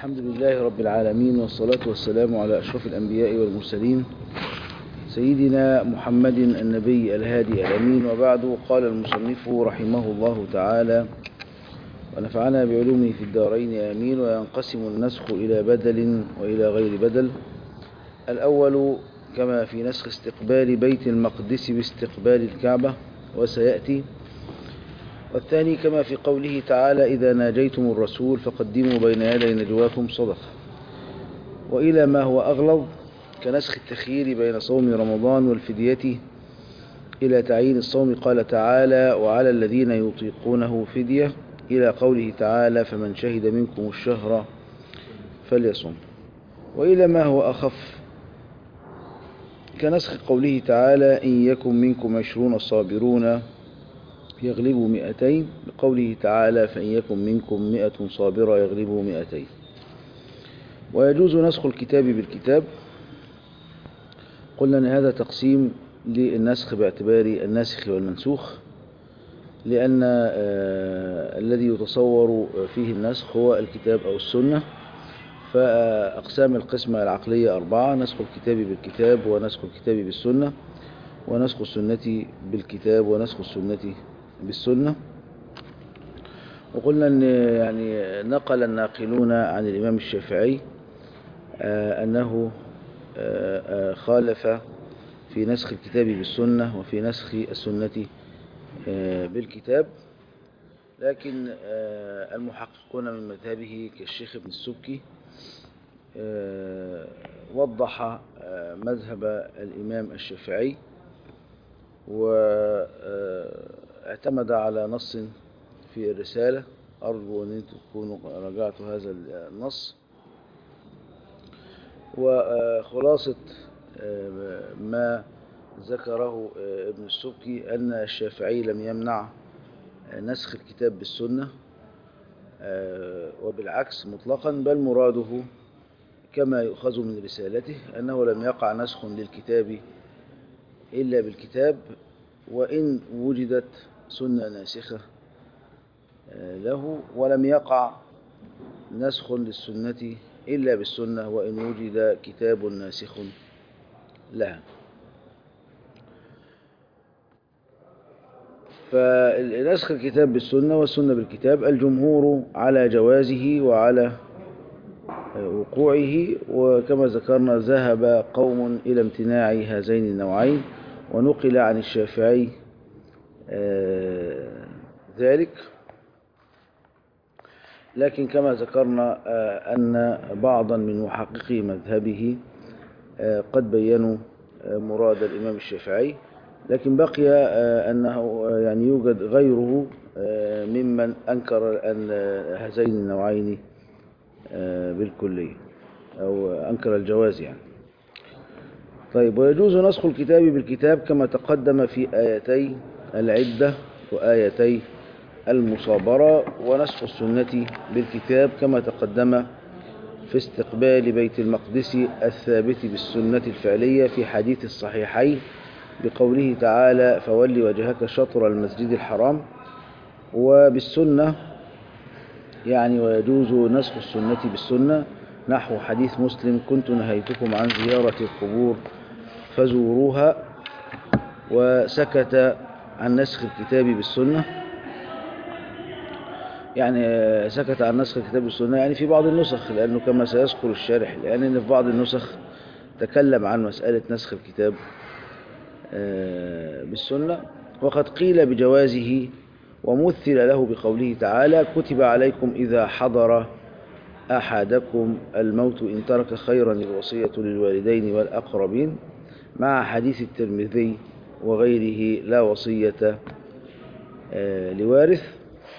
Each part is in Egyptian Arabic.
الحمد لله رب العالمين والصلاة والسلام على أشرف الأنبياء والمرسلين سيدنا محمد النبي الهادي الأمين وبعد قال المصنف رحمه الله تعالى ونفعنا بعلومه في الدارين آمين وينقسم النسخ إلى بدل وإلى غير بدل الأول كما في نسخ استقبال بيت المقدس باستقبال الكعبة وسيأتي والثاني كما في قوله تعالى إذا ناجيتم الرسول فقدموا بين يدي نجواكم صدقة وإلى ما هو أغلظ كنسخ التخيير بين صوم رمضان والفدية إلى تعيين الصوم قال تعالى وعلى الذين يطيقونه فدية إلى قوله تعالى فمن شهد منكم الشهر فليصم وإلى ما هو أخف كنسخ قوله تعالى إن يكن منكم عشرون صابرون يغلبوا مئتين بقوله تعالى فإن يكن منكم مئة صابرة يغلبوا مئتين ويجوز نسخ الكتاب بالكتاب قلنا أن هذا تقسيم للنسخ باعتبار الناسخ والمنسوخ لأن آه الذي يتصور فيه النسخ هو الكتاب أو السنة فأقسام القسمة العقلية أربعة نسخ الكتاب بالكتاب ونسخ الكتاب بالسنة ونسخ السنة بالكتاب ونسخ السنة بالسنة وقلنا أن يعني نقل الناقلون عن الإمام الشافعي آه أنه آه آه خالف في نسخ الكتاب بالسنة وفي نسخ السنة بالكتاب لكن المحققون من مذهبه كالشيخ ابن السبكي وضح مذهب الإمام الشافعي واعتمد على نص في الرسالة أرجو أن أنتم تكونوا راجعتوا هذا النص وخلاصة ما ذكره ابن السبكي أن الشافعي لم يمنع نسخ الكتاب بالسنة وبالعكس مطلقا بل مراده كما يؤخذ من رسالته أنه لم يقع نسخ للكتاب إلا بالكتاب وإن وجدت سنة ناسخة له ولم يقع نسخ للسنة إلا بالسنة وإن وجد كتاب ناسخ لها فنسخ الكتاب بالسنة والسنة بالكتاب الجمهور على جوازه وعلى وقوعه وكما ذكرنا ذهب قوم إلى امتناع هذين النوعين ونقل عن الشافعي ذلك لكن كما ذكرنا أن بعضا من محققي مذهبه قد بينوا مراد الإمام الشافعي لكن بقي أنه يعني يوجد غيره ممن أنكر أن هذين النوعين بالكلية أو أنكر الجواز يعني طيب ويجوز نسخ الكتاب بالكتاب كما تقدم في آيتي العدة وآيتي المصابرة ونسخ السنة بالكتاب كما تقدم في استقبال بيت المقدس الثابت بالسنة الفعلية في حديث الصحيحين بقوله تعالى فول وجهك شطر المسجد الحرام وبالسنة يعني ويجوز نسخ السنة بالسنة نحو حديث مسلم كنت نهيتكم عن زيارة القبور فزوروها وسكت عن نسخ الكتاب بالسنة يعني سكت عن نسخ الكتاب بالسنة يعني في بعض النسخ لأنه كما سيذكر الشارح لأن يعني في بعض النسخ تكلم عن مسألة نسخ الكتاب بالسنة وقد قيل بجوازه ومثل له بقوله تعالى كتب عليكم إذا حضر أحدكم الموت إن ترك خيرا الوصية للوالدين والأقربين مع حديث الترمذي وغيره لا وصية لوارث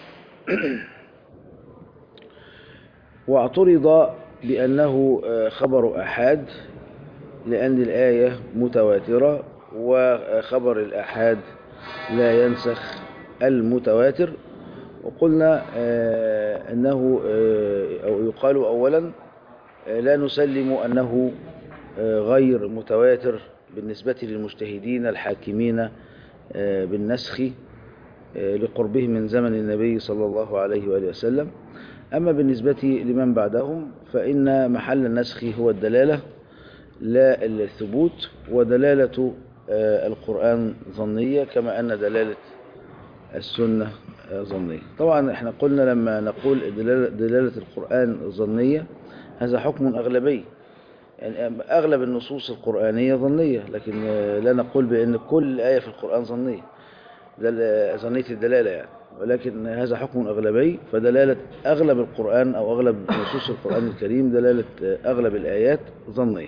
واعترض بأنه خبر أحاد لأن الآية متواترة وخبر الأحاد لا ينسخ المتواتر وقلنا أنه أو يقال أولا لا نسلم أنه غير متواتر بالنسبة للمجتهدين الحاكمين بالنسخ لقربه من زمن النبي صلى الله عليه وآله وسلم أما بالنسبة لمن بعدهم فإن محل النسخ هو الدلالة لا الثبوت ودلالة القرآن ظنية كما أن دلالة السنة ظنية طبعا احنا قلنا لما نقول دلالة, دلالة القرآن ظنية هذا حكم أغلبي يعني أغلب النصوص القرآنية ظنية لكن لا نقول بأن كل آية في القرآن ظنية ظنية الدلالة يعني ولكن هذا حكم أغلبي فدلالة أغلب القرآن أو أغلب نصوص القرآن الكريم دلالة أغلب الآيات ظنية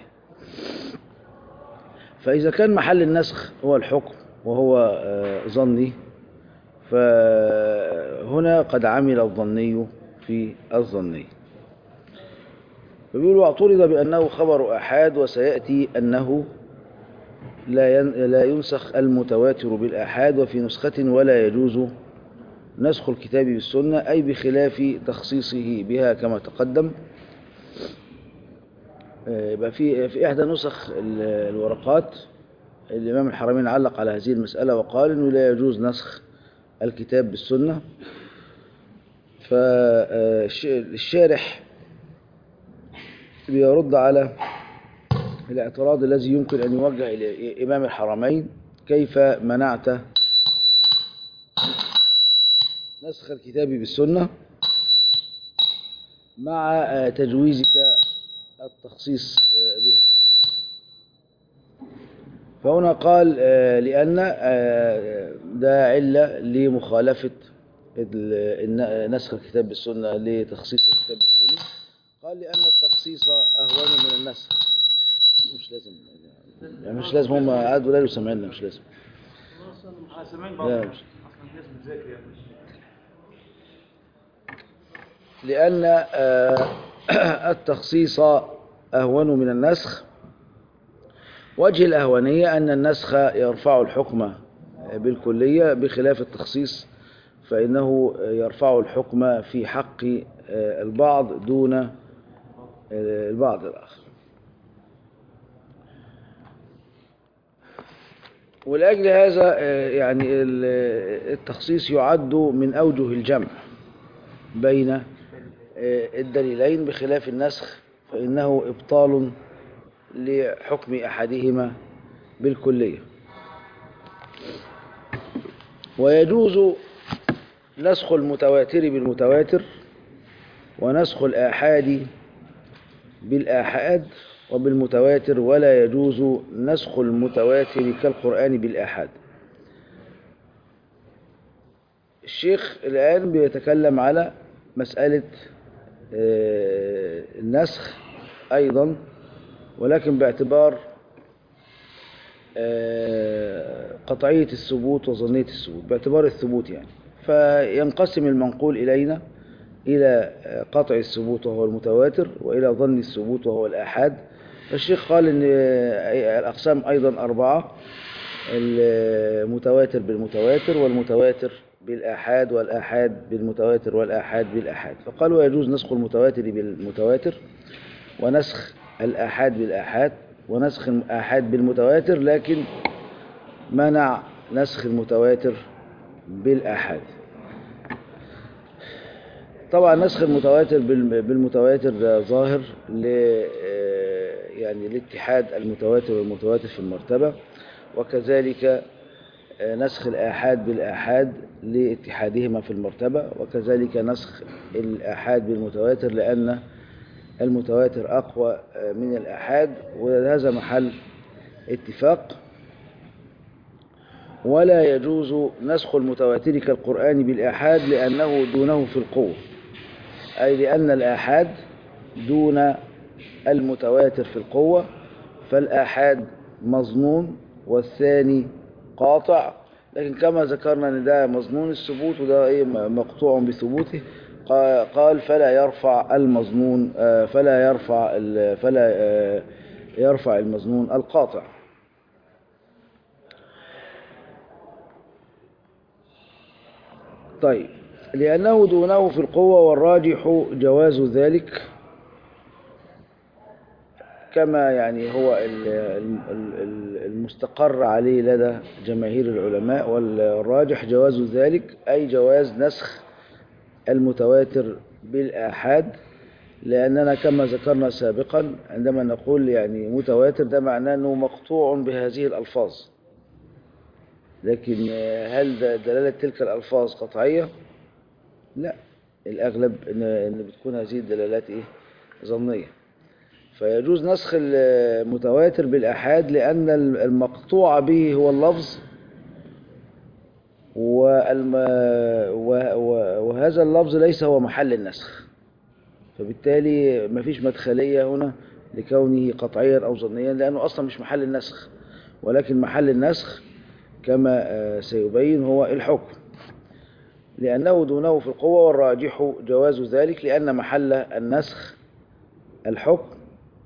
فإذا كان محل النسخ هو الحكم وهو ظني فهنا قد عمل الظني في الظني فبيقول واعترض بأنه خبر أحاد وسيأتي أنه لا لا ينسخ المتواتر بالآحاد وفي نسخة ولا يجوز نسخ الكتاب بالسنة أي بخلاف تخصيصه بها كما تقدم يبقى في في إحدى نسخ الورقات الإمام الحرمين علق على هذه المسألة وقال إنه لا يجوز نسخ الكتاب بالسنة فالشارح بيرد على الاعتراض الذي يمكن أن يوجه إلى إمام الحرمين كيف منعت نسخ الكتاب بالسنة مع تجويزك التخصيص بها فهنا قال لأن ده علة لمخالفة نسخ الكتاب بالسنة لتخصيص الكتاب بالسنة قال لأن التخصيص أهون من النسخ مش لازم يعني مش لازم هم قعدوا ليلوا سامعيننا مش لازم لا مش لأن التخصيص أهون من النسخ وجه الأهونية أن النسخ يرفع الحكم بالكلية بخلاف التخصيص فإنه يرفع الحكم في حق البعض دون البعض الآخر ولأجل هذا يعني التخصيص يعد من أوجه الجمع بين الدليلين بخلاف النسخ فإنه إبطال لحكم أحدهما بالكلية ويجوز نسخ المتواتر بالمتواتر ونسخ الآحاد بالآحاد وبالمتواتر ولا يجوز نسخ المتواتر كالقرآن بالآحاد الشيخ الآن بيتكلم على مسألة النسخ أيضا ولكن باعتبار قطعية الثبوت وظنية الثبوت باعتبار الثبوت يعني فينقسم المنقول إلينا إلى قطع الثبوت وهو المتواتر وإلى ظن الثبوت وهو الآحاد الشيخ قال أن الأقسام أيضا أربعة المتواتر بالمتواتر والمتواتر بالآحاد والآحاد بالمتواتر والآحاد بالآحاد فقال ويجوز نسخ المتواتر بالمتواتر ونسخ الآحاد بالآحاد ونسخ الآحاد بالمتواتر لكن منع نسخ المتواتر بالآحاد طبعا نسخ المتواتر بالمتواتر ظاهر ل يعني لاتحاد المتواتر والمتواتر في المرتبة وكذلك نسخ الآحاد بالآحاد لاتحادهما في المرتبة وكذلك نسخ الآحاد بالمتواتر لأن المتواتر أقوى من الآحاد وهذا محل اتفاق ولا يجوز نسخ المتواتر كالقرآن بالآحاد لأنه دونه في القوة أي لأن الآحاد دون المتواتر في القوة فالآحاد مظنون والثاني قاطع لكن كما ذكرنا ان ده مظنون الثبوت وده ايه مقطوع بثبوته قال فلا يرفع المظنون فلا يرفع فلا يرفع المظنون القاطع طيب لأنه دونه في القوة والراجح جواز ذلك كما يعني هو ال- ال- ال- المستقر عليه لدى جماهير العلماء والراجح جواز ذلك أي جواز نسخ المتواتر بالآحاد لأننا كما ذكرنا سابقا عندما نقول يعني متواتر ده معناه أنه مقطوع بهذه الألفاظ لكن آه، هل ده دلالة تلك الألفاظ قطعية؟ لا الأغلب إن, إن بتكون هذه الدلالات إيه؟ ظنية فيجوز نسخ المتواتر بالآحاد لأن المقطوع به هو اللفظ والم... و... و... وهذا اللفظ ليس هو محل النسخ فبالتالي مفيش مدخلية هنا لكونه قطعيا أو ظنيا لأنه أصلا مش محل النسخ ولكن محل النسخ كما آه، سيبين هو الحكم لأنه دونه في القوة والراجح جواز ذلك لأن محل النسخ الحكم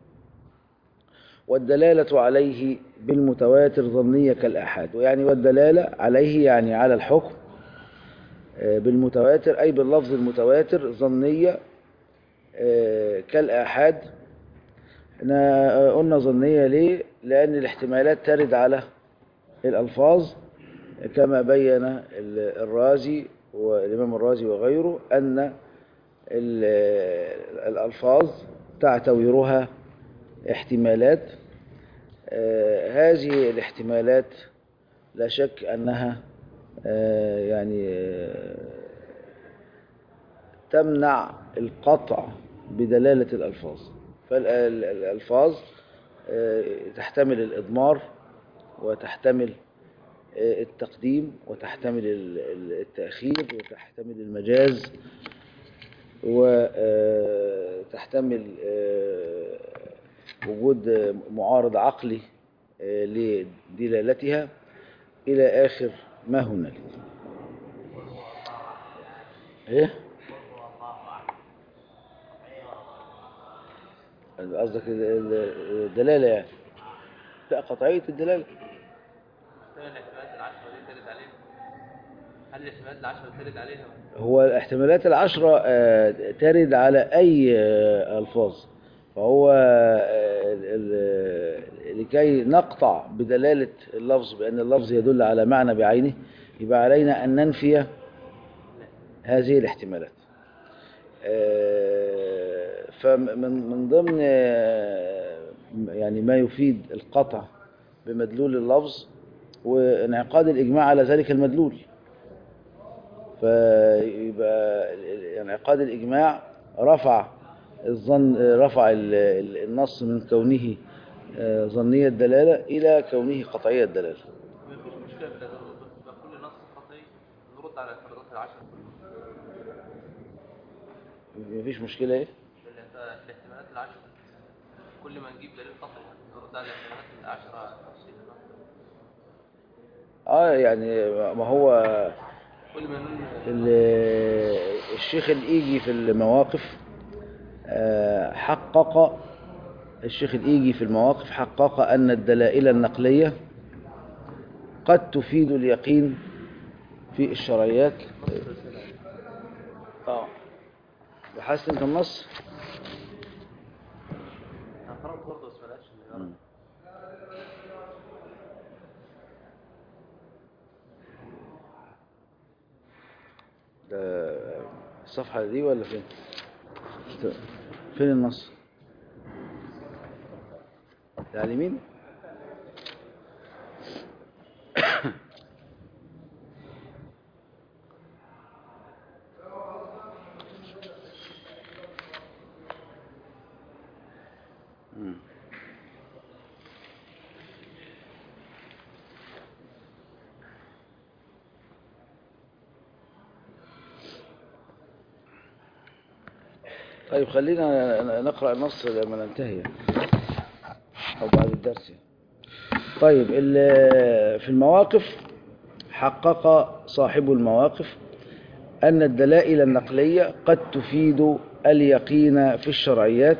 والدلالة عليه بالمتواتر ظنية كالآحاد ويعني والدلالة عليه يعني على الحكم آه، بالمتواتر أي باللفظ المتواتر ظنية آه، كالآحاد احنا آه، قلنا ظنية ليه؟ لأن الاحتمالات ترد على الألفاظ كما بين ال- الرازي والإمام الرازي وغيره أن ال- الألفاظ تعتبرها احتمالات آه، هذه الاحتمالات لا شك أنها آه، يعني آه، تمنع القطع بدلالة الألفاظ فالألفاظ آه، تحتمل الإضمار وتحتمل آه، التقديم وتحتمل ال- ال- التأخير وتحتمل المجاز وتحتمل وجود آه، معارض عقلي آه، لدلالتها إلى آخر ما هنالك إيه؟ قصدك ال- ال- الدلالة يعني لا قطعية الدلالة هل الاحتمالات العشرة دي ترد عليها؟ هل الاحتمالات العشرة ترد عليها؟ هو الاحتمالات العشرة آه، ترد على أي آه، ألفاظ فهو آه، ال- ال- لكي نقطع بدلالة اللفظ بأن اللفظ يدل على معنى بعينه يبقى علينا أن ننفي هذه الاحتمالات آه، فمن من ضمن آه، يعني ما يفيد القطع بمدلول اللفظ وانعقاد الإجماع على ذلك المدلول فيبقى انعقاد الإجماع رفع الظن رفع ال- ال- النص من كونه آه، ظنية الدلالة إلى كونه قطعية الدلالة ما فيش مشكلة في ده يبقى كل نص قطعي نرد على الافتراضات العشرة مفيش مشكلة إيه؟ اللي- الاحتمالات العشرة كل ما نجيب دليل قطعي نرد على الاحتمالات العشرة تفصيلا آه يعني ما هو كل ما نقول ال- الشيخ الإيجي في المواقف آه، حقق الشيخ الإيجي في المواقف حقق أن الدلائل النقلية قد تفيد اليقين في الشرعيات اه بحثت انت النص هنفرض برضه بس بلاش مم. ده الصفحة دي ولا فين فين النص ده على اليمين مم. طيب خلينا نقرأ النص لما ننتهي يعني. أو بعد الدرس يعني. طيب ال- في المواقف حقق صاحب المواقف أن الدلائل النقلية قد تفيد اليقين في الشرعيات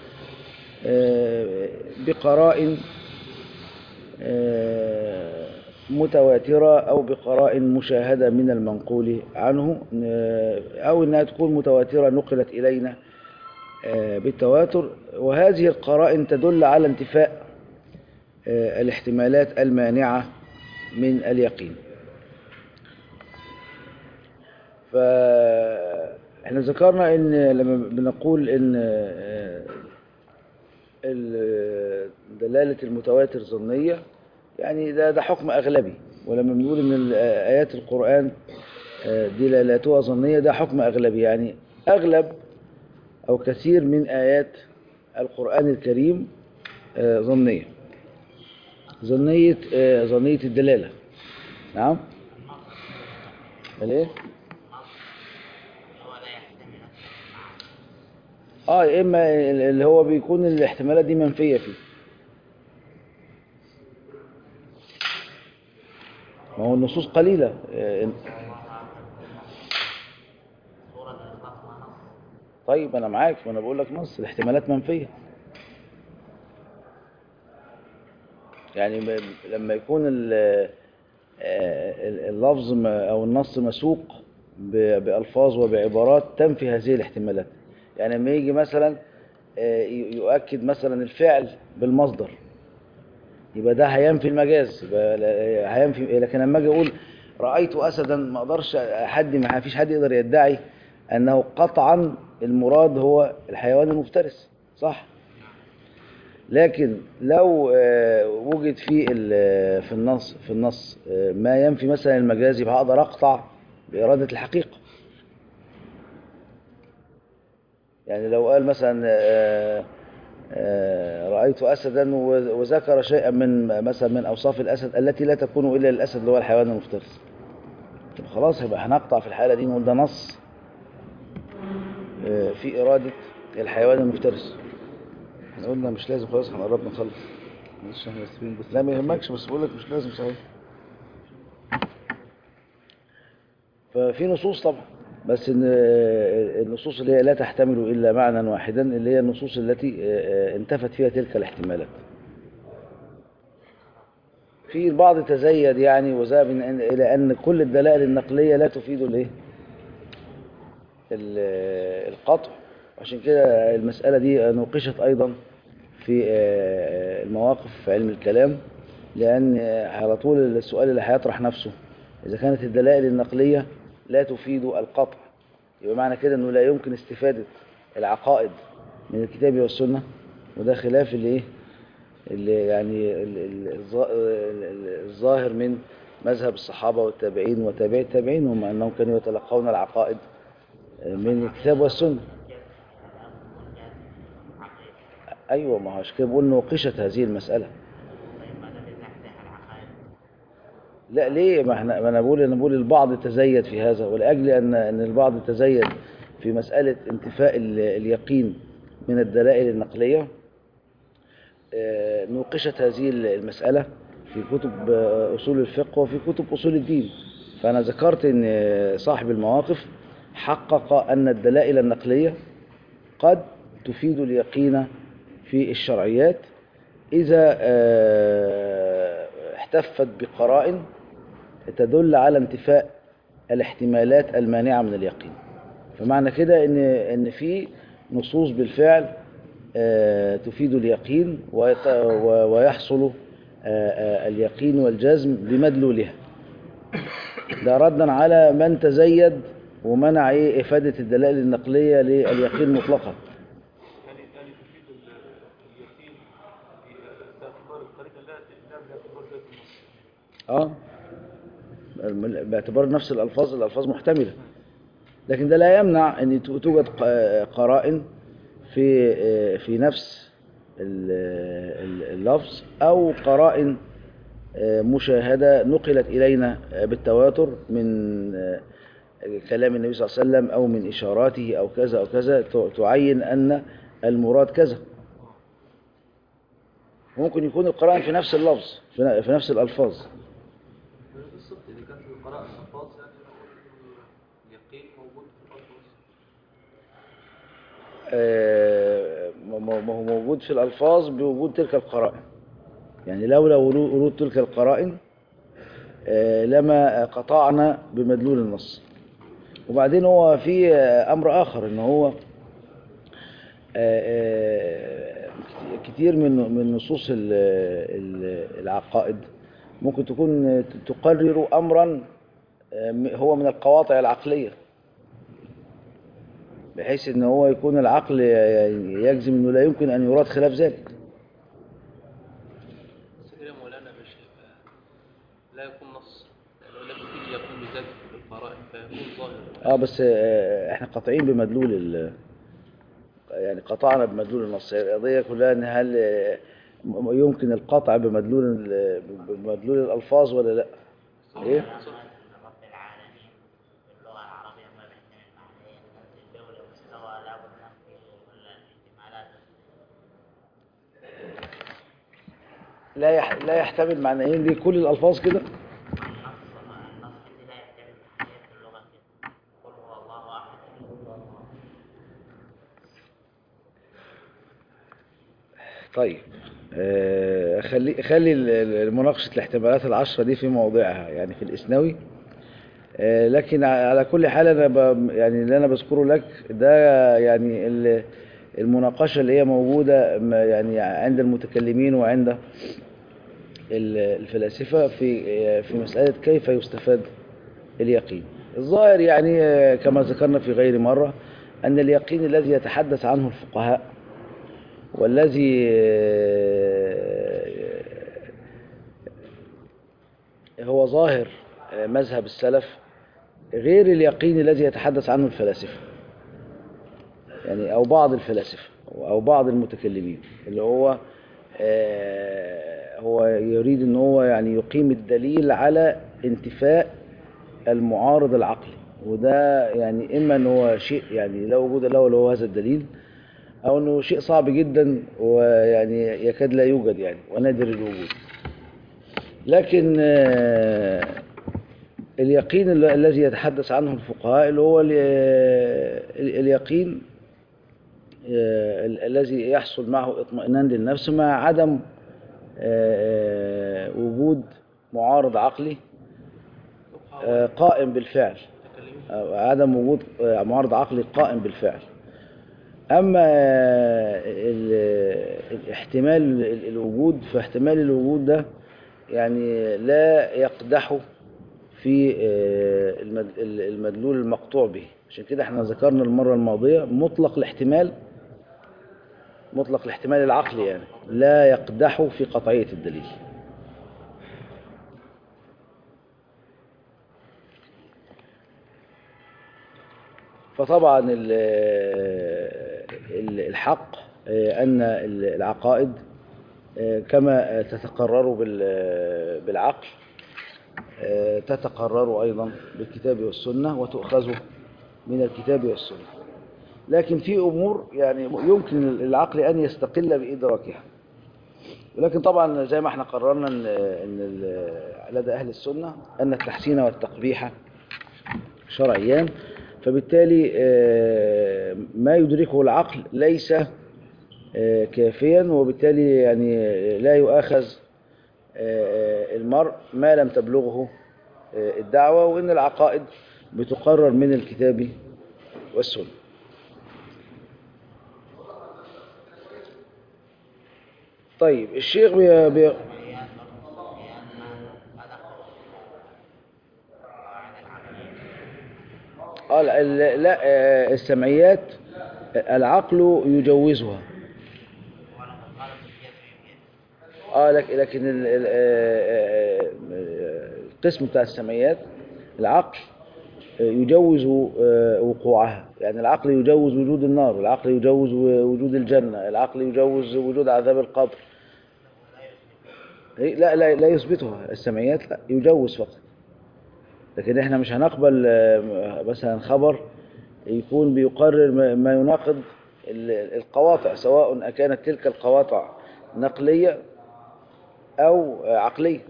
آه، بقراء آه، متواترة أو بقراء مشاهدة من المنقول عنه آه، أو أنها تكون متواترة نقلت إلينا آه، بالتواتر وهذه القرائن تدل على انتفاء آه، الاحتمالات المانعة من اليقين فاحنا ذكرنا ان لما بنقول ان آه، ال- دلالة المتواتر ظنية يعني ده ده حكم أغلبي ولما بنقول ان ال- آيات القرآن آه، دلالاتها ظنية ده حكم أغلبي يعني أغلب أو كثير من آيات القرآن الكريم آه، ظنية ظنية آه، ظنية الدلالة نعم الايه هو لا يحتمل اه يا اما اللي هو بيكون الاحتمالات دي منفية فيه ما هو النصوص قليلة آه، صورة الإخلاص مع نص طيب انا معاك وانا بقول لك نص الاحتمالات منفية يعني م- لما يكون ال- آه، ال- اللفظ م- او النص مسوق ب- بألفاظ وبعبارات تنفي هذه الاحتمالات يعني لما يجي مثلا آه، ي- يؤكد مثلا الفعل بالمصدر يبقى ده هينفي المجاز يبقى لا- هينفي لكن لما اجي اقول رايت اسدا ما اقدرش حد ما فيش حد يقدر يدعي انه قطعا المراد هو الحيوان المفترس صح لكن لو آه، وجد في ال- في النص في النص آه، ما ينفي مثلا المجاز يبقى هقدر اقطع باراده الحقيقه يعني لو قال مثلا آه، آه، رأيت أسدا و- وذكر شيئا من مثلا من أوصاف الأسد التي لا تكون إلا للأسد اللي هو الحيوان المفترس طب خلاص يبقى هنقطع في الحالة دي نقول ده نص آه، في إرادة الحيوان المفترس احنا قلنا مش لازم خلاص هنقرب نخلص معلش احنا اسفين بس لا ما يهمكش بس بقول لك مش لازم صحيح ففي نصوص طبعا بس ان آه، النصوص اللي هي لا تحتمل الا معنى واحدا اللي هي النصوص التي آه، آه، انتفت فيها تلك الاحتمالات في البعض تزيد يعني وذهب إن- الى ان كل الدلائل النقليه لا تفيد الايه ال- القطع عشان كده المساله دي نوقشت ايضا في آه، المواقف في علم الكلام لان آه، على طول السؤال اللي هيطرح نفسه اذا كانت الدلائل النقليه لا تفيد القطع يبقى معنى كده انه لا يمكن استفاده العقائد من الكتاب والسنه وده خلاف اللي ايه اللي يعني ال- ال- الظا- ال- ال- الظاهر من مذهب الصحابه والتابعين وتابعي التابعين هم انهم كانوا يتلقون العقائد من الكتاب والسنه ايوه ما هو عشان كده بقول نوقشت هذه المساله طيب ما الذي تحتها العقائد لا ليه ما احنا ما انا بقول انا بقول البعض تزيد في هذا ولاجل ان ان البعض تزيد في مساله انتفاء ال- اليقين من الدلائل النقليه آه، نوقشت هذه ال- المساله في كتب آه، اصول الفقه وفي كتب اصول الدين فانا ذكرت ان آه، صاحب المواقف حقق ان الدلائل النقليه قد تفيد اليقين في الشرعيات إذا آه، احتفت بقرائن تدل على انتفاء الاحتمالات المانعة من اليقين فمعنى كده ان ان في نصوص بالفعل آه، تفيد اليقين ويت- و- ويحصل آه، آه، اليقين والجزم بمدلولها ده ردا على من تزيد ومنع ايه افاده الدلائل النقليه لليقين مطلقا يعني يعني تفيد ال- اليقين باعتبار القرينه لا لا باعتبار ذات النص اه باعتبار نفس الالفاظ الالفاظ محتمله لكن ده لا يمنع ان تو- توجد ق- قرائن في آه، في نفس ال- ال- اللفظ او قرائن آه، مشاهده نقلت الينا آه، بالتواتر من آه، كلام النبي صلى الله عليه وسلم او من اشاراته او كذا او كذا ت- تعين ان المراد كذا ممكن يكون القرائن في نفس اللفظ في ن- في نفس الالفاظ بالظبط إذا كانت القراءة الألفاظ يعني نقول اليقين موجود في الألفاظ آه، ما ما- ما هو موجود في الألفاظ بوجود تلك القرائن يعني لولا ورو- ورود تلك القرائن آه، لما قطعنا بمدلول النص وبعدين هو في آه، أمر آخر إن هو آه، آه، كتير من من نصوص ال- ال- العقائد ممكن تكون تقرر امرا آه، م- هو من القواطع العقليه بحيث ان هو يكون العقل يعني يجزم انه لا يمكن ان يراد خلاف ذلك بس كده يا مولانا مش هيبقى لا يكون نص لو لم يكن يكون بذات القرائن فيكون ظاهر اه بس آه، احنا قاطعين بمدلول ال يعني قطعنا بمدلول النص هي القضيه كلها ان هل آه، م- يمكن القطع بمدلول ال- بمدلول الالفاظ ولا لا ايه رب العالمين باللغة العربية ما بيحتمل معنيين الدولة مستوى لابد نفي ولا احتمالات لا يح... لا يحتمل معنيين دي كل الالفاظ كده النص النص عندي لا يحتمل معنيين في اللغة كده قل هو الله أحد طيب آه، خلي خلي ال- ال- مناقشه الاحتمالات العشره دي في موضعها يعني في الاسنوي آه، لكن ع- على كل حال انا ب... يعني اللي انا بذكره لك ده يعني ال- المناقشه اللي هي موجوده م- يعني عند المتكلمين وعند ال- الفلاسفه في آه، في مساله كيف يستفاد اليقين الظاهر يعني آه، كما ذكرنا في غير مره ان اليقين الذي يتحدث عنه الفقهاء والذي آه، هو ظاهر آه، مذهب السلف غير اليقين الذي يتحدث عنه الفلاسفة يعني أو بعض الفلاسفة أو بعض المتكلمين اللي هو آه، هو يريد أن هو يعني يقيم الدليل على انتفاء المعارض العقلي وده يعني إما أن هو شيء يعني لا وجود له اللي هو هذا الدليل أو أنه شيء صعب جدا ويعني يكاد لا يوجد يعني ونادر الوجود لكن آه، اليقين ال- الذي يتحدث عنه الفقهاء اللي هو ال- ال- اليقين آه، ال- الذي يحصل معه اطمئنان للنفس مع عدم آه، آه، وجود معارض عقلي آه، قائم بالفعل متكلمين أو عدم وجود آه، معارض عقلي قائم بالفعل أما آه، ال- الاحتمال ال- الوجود فاحتمال الوجود ده يعني لا يقدح في آه، المد- ال- المدلول المقطوع به عشان كده احنا ذكرنا المرة الماضية مطلق الاحتمال مطلق الاحتمال العقلي يعني لا يقدح في قطعية الدليل فطبعا ال- ال- الحق آه، أن ال- العقائد آه، كما تتقرر بال- بالعقل آه، تتقرر أيضا بالكتاب والسنة وتؤخذ من الكتاب والسنة لكن في أمور يعني يمكن العقل أن يستقل بإدراكها ولكن طبعا زي ما احنا قررنا ان ان ال- لدى اهل السنه ان التحسين والتقبيح شرعيان فبالتالي آه، ما يدركه العقل ليس آه، كافيا وبالتالي يعني لا يؤاخذ آه، المرء ما لم تبلغه آه، الدعوة وإن العقائد بتقرر من الكتاب والسنة طيب الشيخ بي بي العمليات برضه لأن أدخل القواعد العقلية آه لا, لا, لا آه، السمعيات آه، العقل يجوزها ولو قال باليد باليد اه لك- لكن ال- ال- آه، آه، آه، القسم بتاع السمعيات العقل آه، يجوز آه، وقوعها يعني العقل يجوز وجود النار العقل يجوز و- وجود الجنة العقل يجوز وجود عذاب القبر هي- لا لا لا يثبتها السمعيات لا يجوز فقط لكن احنا مش هنقبل آه، مثلا خبر يكون بيقرر ما- ما يناقض ال- القواطع سواء أكانت تلك القواطع نقلية أو عقلية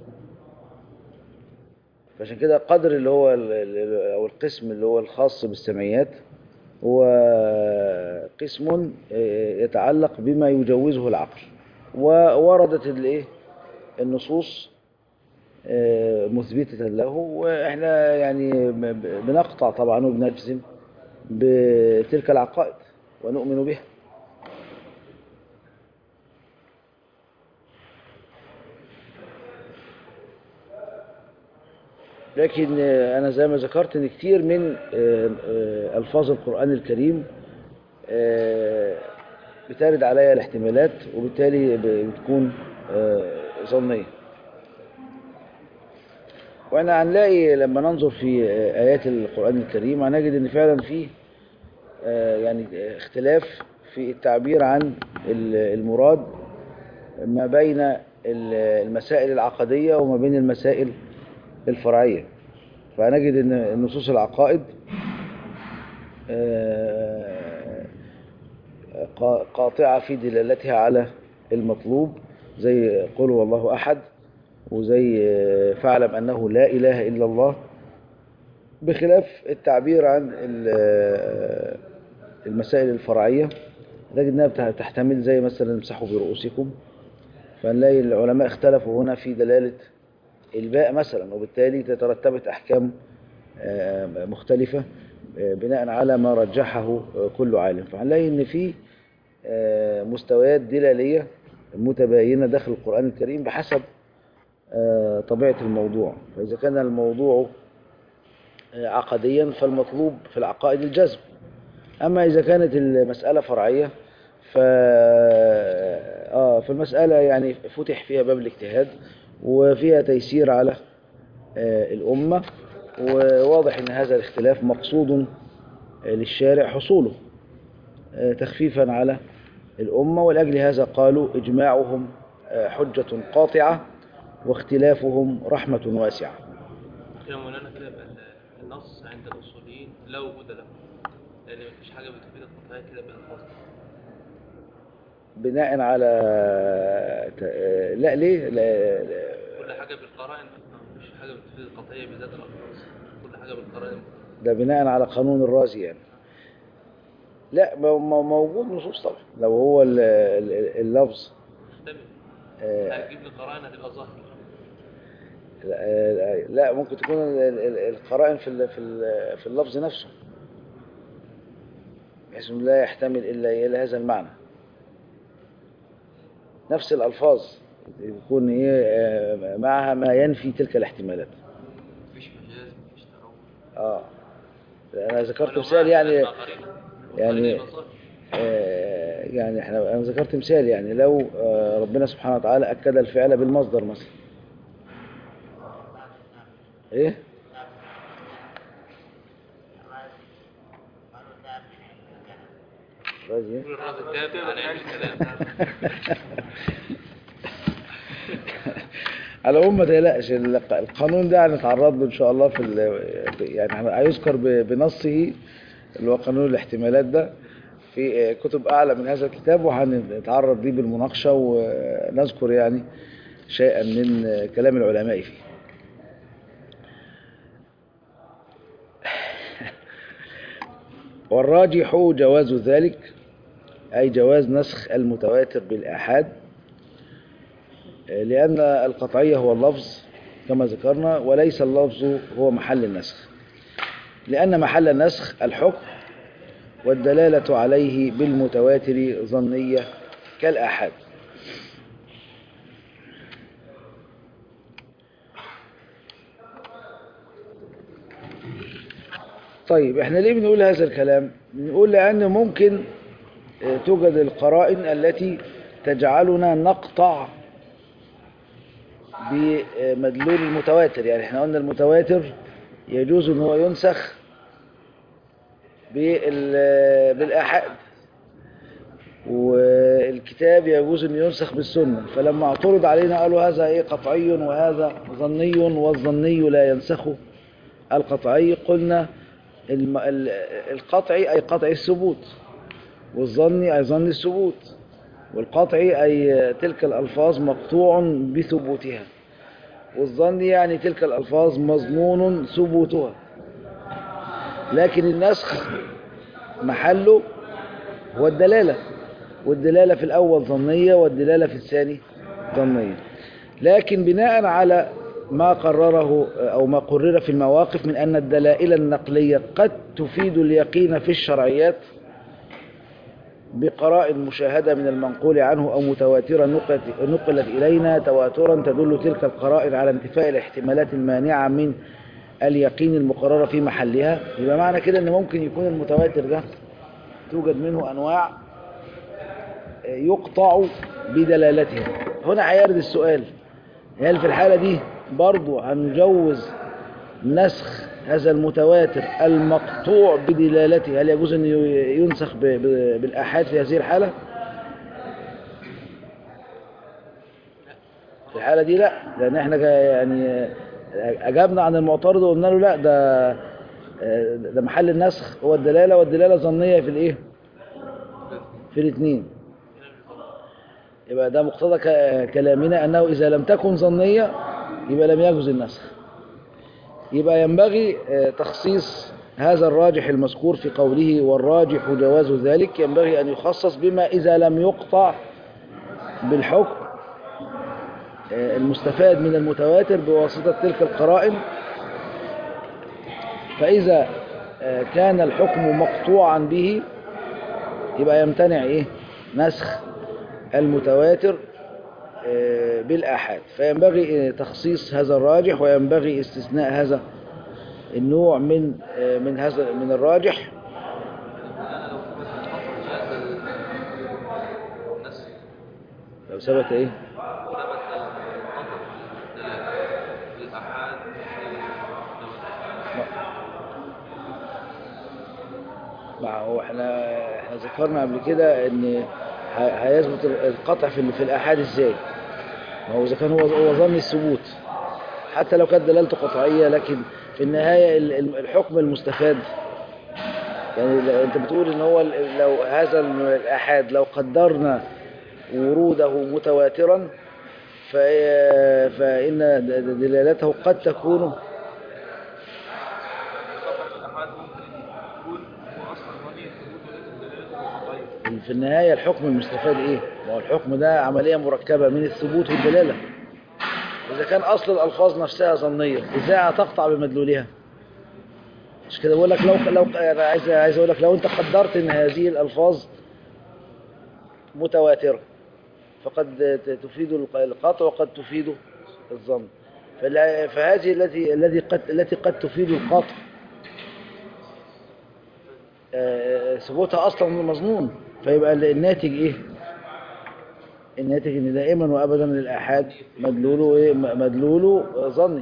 فعشان كده قدر اللي هو ال- ال- أو القسم اللي هو الخاص بالسمعيات هو قسم يتعلق بما يجوزه العقل ووردت الايه النصوص آه، مثبتة له واحنا يعني ب- ب- بنقطع طبعا وبنجزم بتلك العقائد ونؤمن بها لكن آه، أنا زي ما ذكرت إن كتير من آه، آه، ألفاظ القرآن الكريم آه، بترد عليها الاحتمالات وبالتالي ب- بتكون آه، ظنية واحنا هنلاقي لما ننظر في آه، آيات القرآن الكريم هنجد إن فعلا في آه، يعني آه، اختلاف في التعبير عن ال- المراد ما بين ال- المسائل العقدية وما بين المسائل الفرعية فنجد ان نصوص العقائد آه، قا- قاطعة في دلالتها على المطلوب زي قل هو الله أحد وزي آه، فاعلم أنه لا إله إلا الله بخلاف التعبير عن ال- آه، المسائل الفرعية نجد أنها بتح- تحتمل زي مثلا امسحوا برؤوسكم فنلاقي العلماء اختلفوا هنا في دلالة الباء مثلا وبالتالي تترتبت أحكام آه، مختلفة آه، بناء على ما رجحه آه، كل عالم فهنلاقي ان في آه، مستويات دلالية متباينة داخل القرآن الكريم بحسب آه، طبيعة الموضوع فإذا كان الموضوع آه، عقديا فالمطلوب في العقائد الجزم أما إذا كانت المسألة فرعية ف آه فالمسألة يعني فتح فيها باب الاجتهاد وفيها تيسير على آه، الأمة وواضح أن هذا الاختلاف مقصود آه، للشارع حصوله آه، تخفيفا على الأمة ولأجل هذا قالوا إجماعهم آه، حجة قاطعة واختلافهم رحمة واسعة يا مولانا كده يبقى ال- النص عند الاصوليين لا وجود له لان مفيش حاجه بتفيد القطعيه كده بالفاظ بناء على ت- آه، لا ليه لا لا- كل حاجه بالقرائن مفيش حاجه بتفيد القطعيه بذات الالفاظ كل حاجه بالقرائن ده بناء على قانون الرازي يعني لا مو- مو- موجود نصوص طبعا لو هو ال- ال- اللفظ محتمل آه، هتجيب لي قرائن هتبقى ظاهره لا لا، ممكن تكون ال- ال- القرائن في ال- في ال- في اللفظ نفسه بحيث انه لا يحتمل الا إلا هذا المعنى نفس الالفاظ يكون ايه آه، معها ما ينفي تلك الاحتمالات مفيش مجاز مفيش تروح اه انا ذكرت مثال يعني يعني آه، يعني احنا انا ذكرت مثال يعني لو آه، ربنا سبحانه وتعالى اكد الفعل بالمصدر مثلا ايه راضي إيه؟ الراجل على علم الكلام على العموم ما تقلقش الق- القانون ده هنتعرض له ان شاء الله في ال- يعني هن- هيذكر ب- بنصه اللي هو قانون الاحتمالات ده في كتب اعلى من هذا الكتاب وهنتعرض ليه بالمناقشه ونذكر يعني شيئا من كلام العلماء فيه والراجح جواز ذلك أي جواز نسخ المتواتر بالآحاد لأن القطعية هو اللفظ كما ذكرنا وليس اللفظ هو محل النسخ لأن محل النسخ الحكم والدلالة عليه بالمتواتر ظنية كالآحاد طيب احنا ليه بنقول هذا الكلام بنقول لأن ممكن آه، توجد القرائن التي تجعلنا نقطع بمدلول المتواتر يعني احنا قلنا المتواتر يجوز ان هو ينسخ بال- بالآحاد والكتاب يجوز ان ينسخ بالسنة فلما اعترض علينا قالوا هذا ايه قطعي وهذا ظني والظني لا ينسخ القطعي قلنا الم- ال- القطعي أي قطعي الثبوت والظني أي ظن الثبوت والقطعي أي تلك الألفاظ مقطوع بثبوتها والظني يعني تلك الألفاظ مظنون ثبوتها لكن النسخ محله هو الدلالة والدلالة في الأول ظنية والدلالة في الثاني ظنية لكن بناء على ما قرره أو ما قرر في المواقف من أن الدلائل النقلية قد تفيد اليقين في الشرعيات بقراء مشاهدة من المنقول عنه أو متواترة نقلت, نقلت إلينا تواترا تدل تلك القرائن على انتفاء الاحتمالات المانعة من اليقين المقررة في محلها يبقى معنى كده ان ممكن يكون المتواتر ده توجد منه انواع يقطع بدلالتها هنا هيرد السؤال هل في الحالة دي برضو هنجوز نسخ هذا المتواتر المقطوع بدلالته هل يجوز أن ينسخ ب- ب- بالآحاد في هذه الحالة في الحالة دي لا لأن احنا جا- يعني أجابنا عن المعترض وقلنا له لا ده ده محل النسخ هو الدلالة والدلالة ظنية في الايه في الاثنين يبقى ده مقتضى ك- كلامنا أنه إذا لم تكن ظنية يبقى لم يجوز النسخ يبقى ينبغي آه، تخصيص هذا الراجح المذكور في قوله والراجح جواز ذلك ينبغي أن يخصص بما إذا لم يقطع بالحكم آه، المستفاد من المتواتر بواسطة تلك القرائن فإذا آه، كان الحكم مقطوعا به يبقى يمتنع إيه نسخ المتواتر آه، بالآحاد فينبغي آه، تخصيص هذا الراجح وينبغي استثناء هذا النوع من آه، من هذا من الراجح لو ثبت ايه مع هو احنا احنا ذكرنا قبل كده ان ه- هيثبت القطع في ال- في الاحاد ازاي ما هو اذا كان هو هو ظن الثبوت حتى لو كانت دلالته قطعيه لكن في النهايه ال- ال- الحكم المستفاد يعني ل- انت بتقول ان هو ال- لو هذا ال- الاحاد لو قدرنا وروده متواترا ف- فان د- د- دلالته قد تكون الأحاد ممكن يكون هو أصلا ظني الثبوت وليس دلالته قطعية في النهاية الحكم المستفاد ايه؟ ما هو الحكم ده عملية مركبة من الثبوت والدلالة إذا كان أصل الألفاظ نفسها ظنية إزاي هتقطع بمدلولها؟ مش كده بقول لك لو لو أنا عايز عايز أقول لك لو أنت قدرت إن هذه الألفاظ متواترة فقد ت- تفيد الق- القطع وقد تفيد الظن فلا- فهذه التي الذي قد التي قد تفيد القطع آه، ثبوتها اصلا مظنون فيبقى الناتج ايه الناتج ان دائما وابدا الاحاد مدلوله ايه م- مدلوله آه، ظني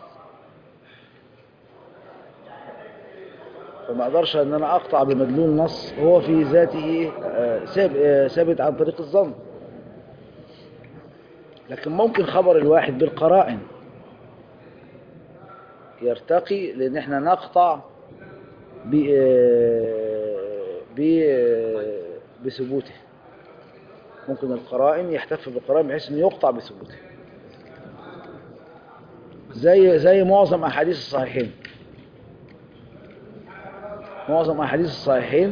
فما اقدرش ان انا اقطع بمدلول نص هو في ذاته ايه آه، ثاب- آه، ثابت عن طريق الظن لكن ممكن خبر الواحد بالقرائن يرتقي لان احنا نقطع ب ب بثبوته ممكن القرائن يحتف بالقرائن بحيث انه يقطع بثبوته زي زي معظم احاديث الصحيحين معظم احاديث الصحيحين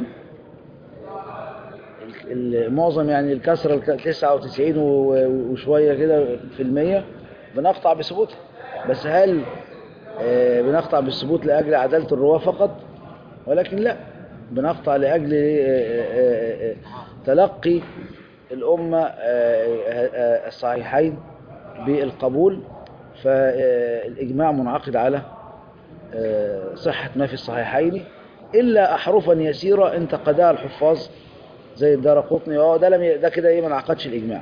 ال- ال- معظم يعني الكسرة الك- 99 و- وشوية كده في المية بنقطع بثبوته بس هل آه، بنقطع بالثبوت لأجل عدالة الرواة فقط ولكن لا بنقطع لأجل آه، آه، آه، تلقي الأمة آه، آه، الصحيحين بالقبول فالإجماع منعقد على آه، صحة ما في الصحيحين إلا أحرفا يسيرة انتقدها الحفاظ زي الدار قطني اه ده لم ي- ده كده ايه ما انعقدش الإجماع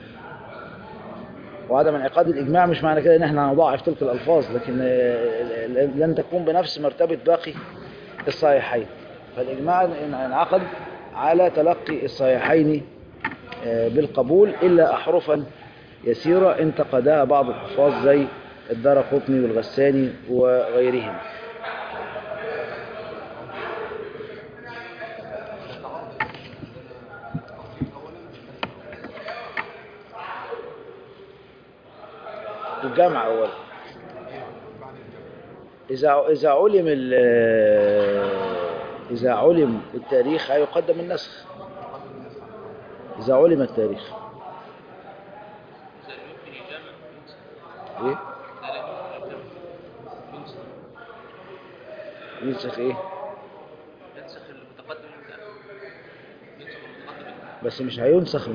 وعدم انعقاد الإجماع مش معنى كده إن احنا هنضاعف تلك الألفاظ لكن آه، لن تكون بنفس مرتبة باقي الصحيحين فالإجماع إن- انعقد على تلقي الصحيحين آه، بالقبول إلا أحرفا يسيرة انتقدها بعض الحفاظ زي الدار قطني والغساني وغيرهم الجمع أولا إذا إذا علم ال- إذا علم التاريخ هيقدم النسخ إذا علم التاريخ إذا لم يمكن إجابة ينسخ إيه؟ إذا لم يمكن إجابة ينسخ ينسخ إيه؟ ينسخ المتقدم والمتأخر ينسخ المتقدم والمتأخر بس مش هينسخ ب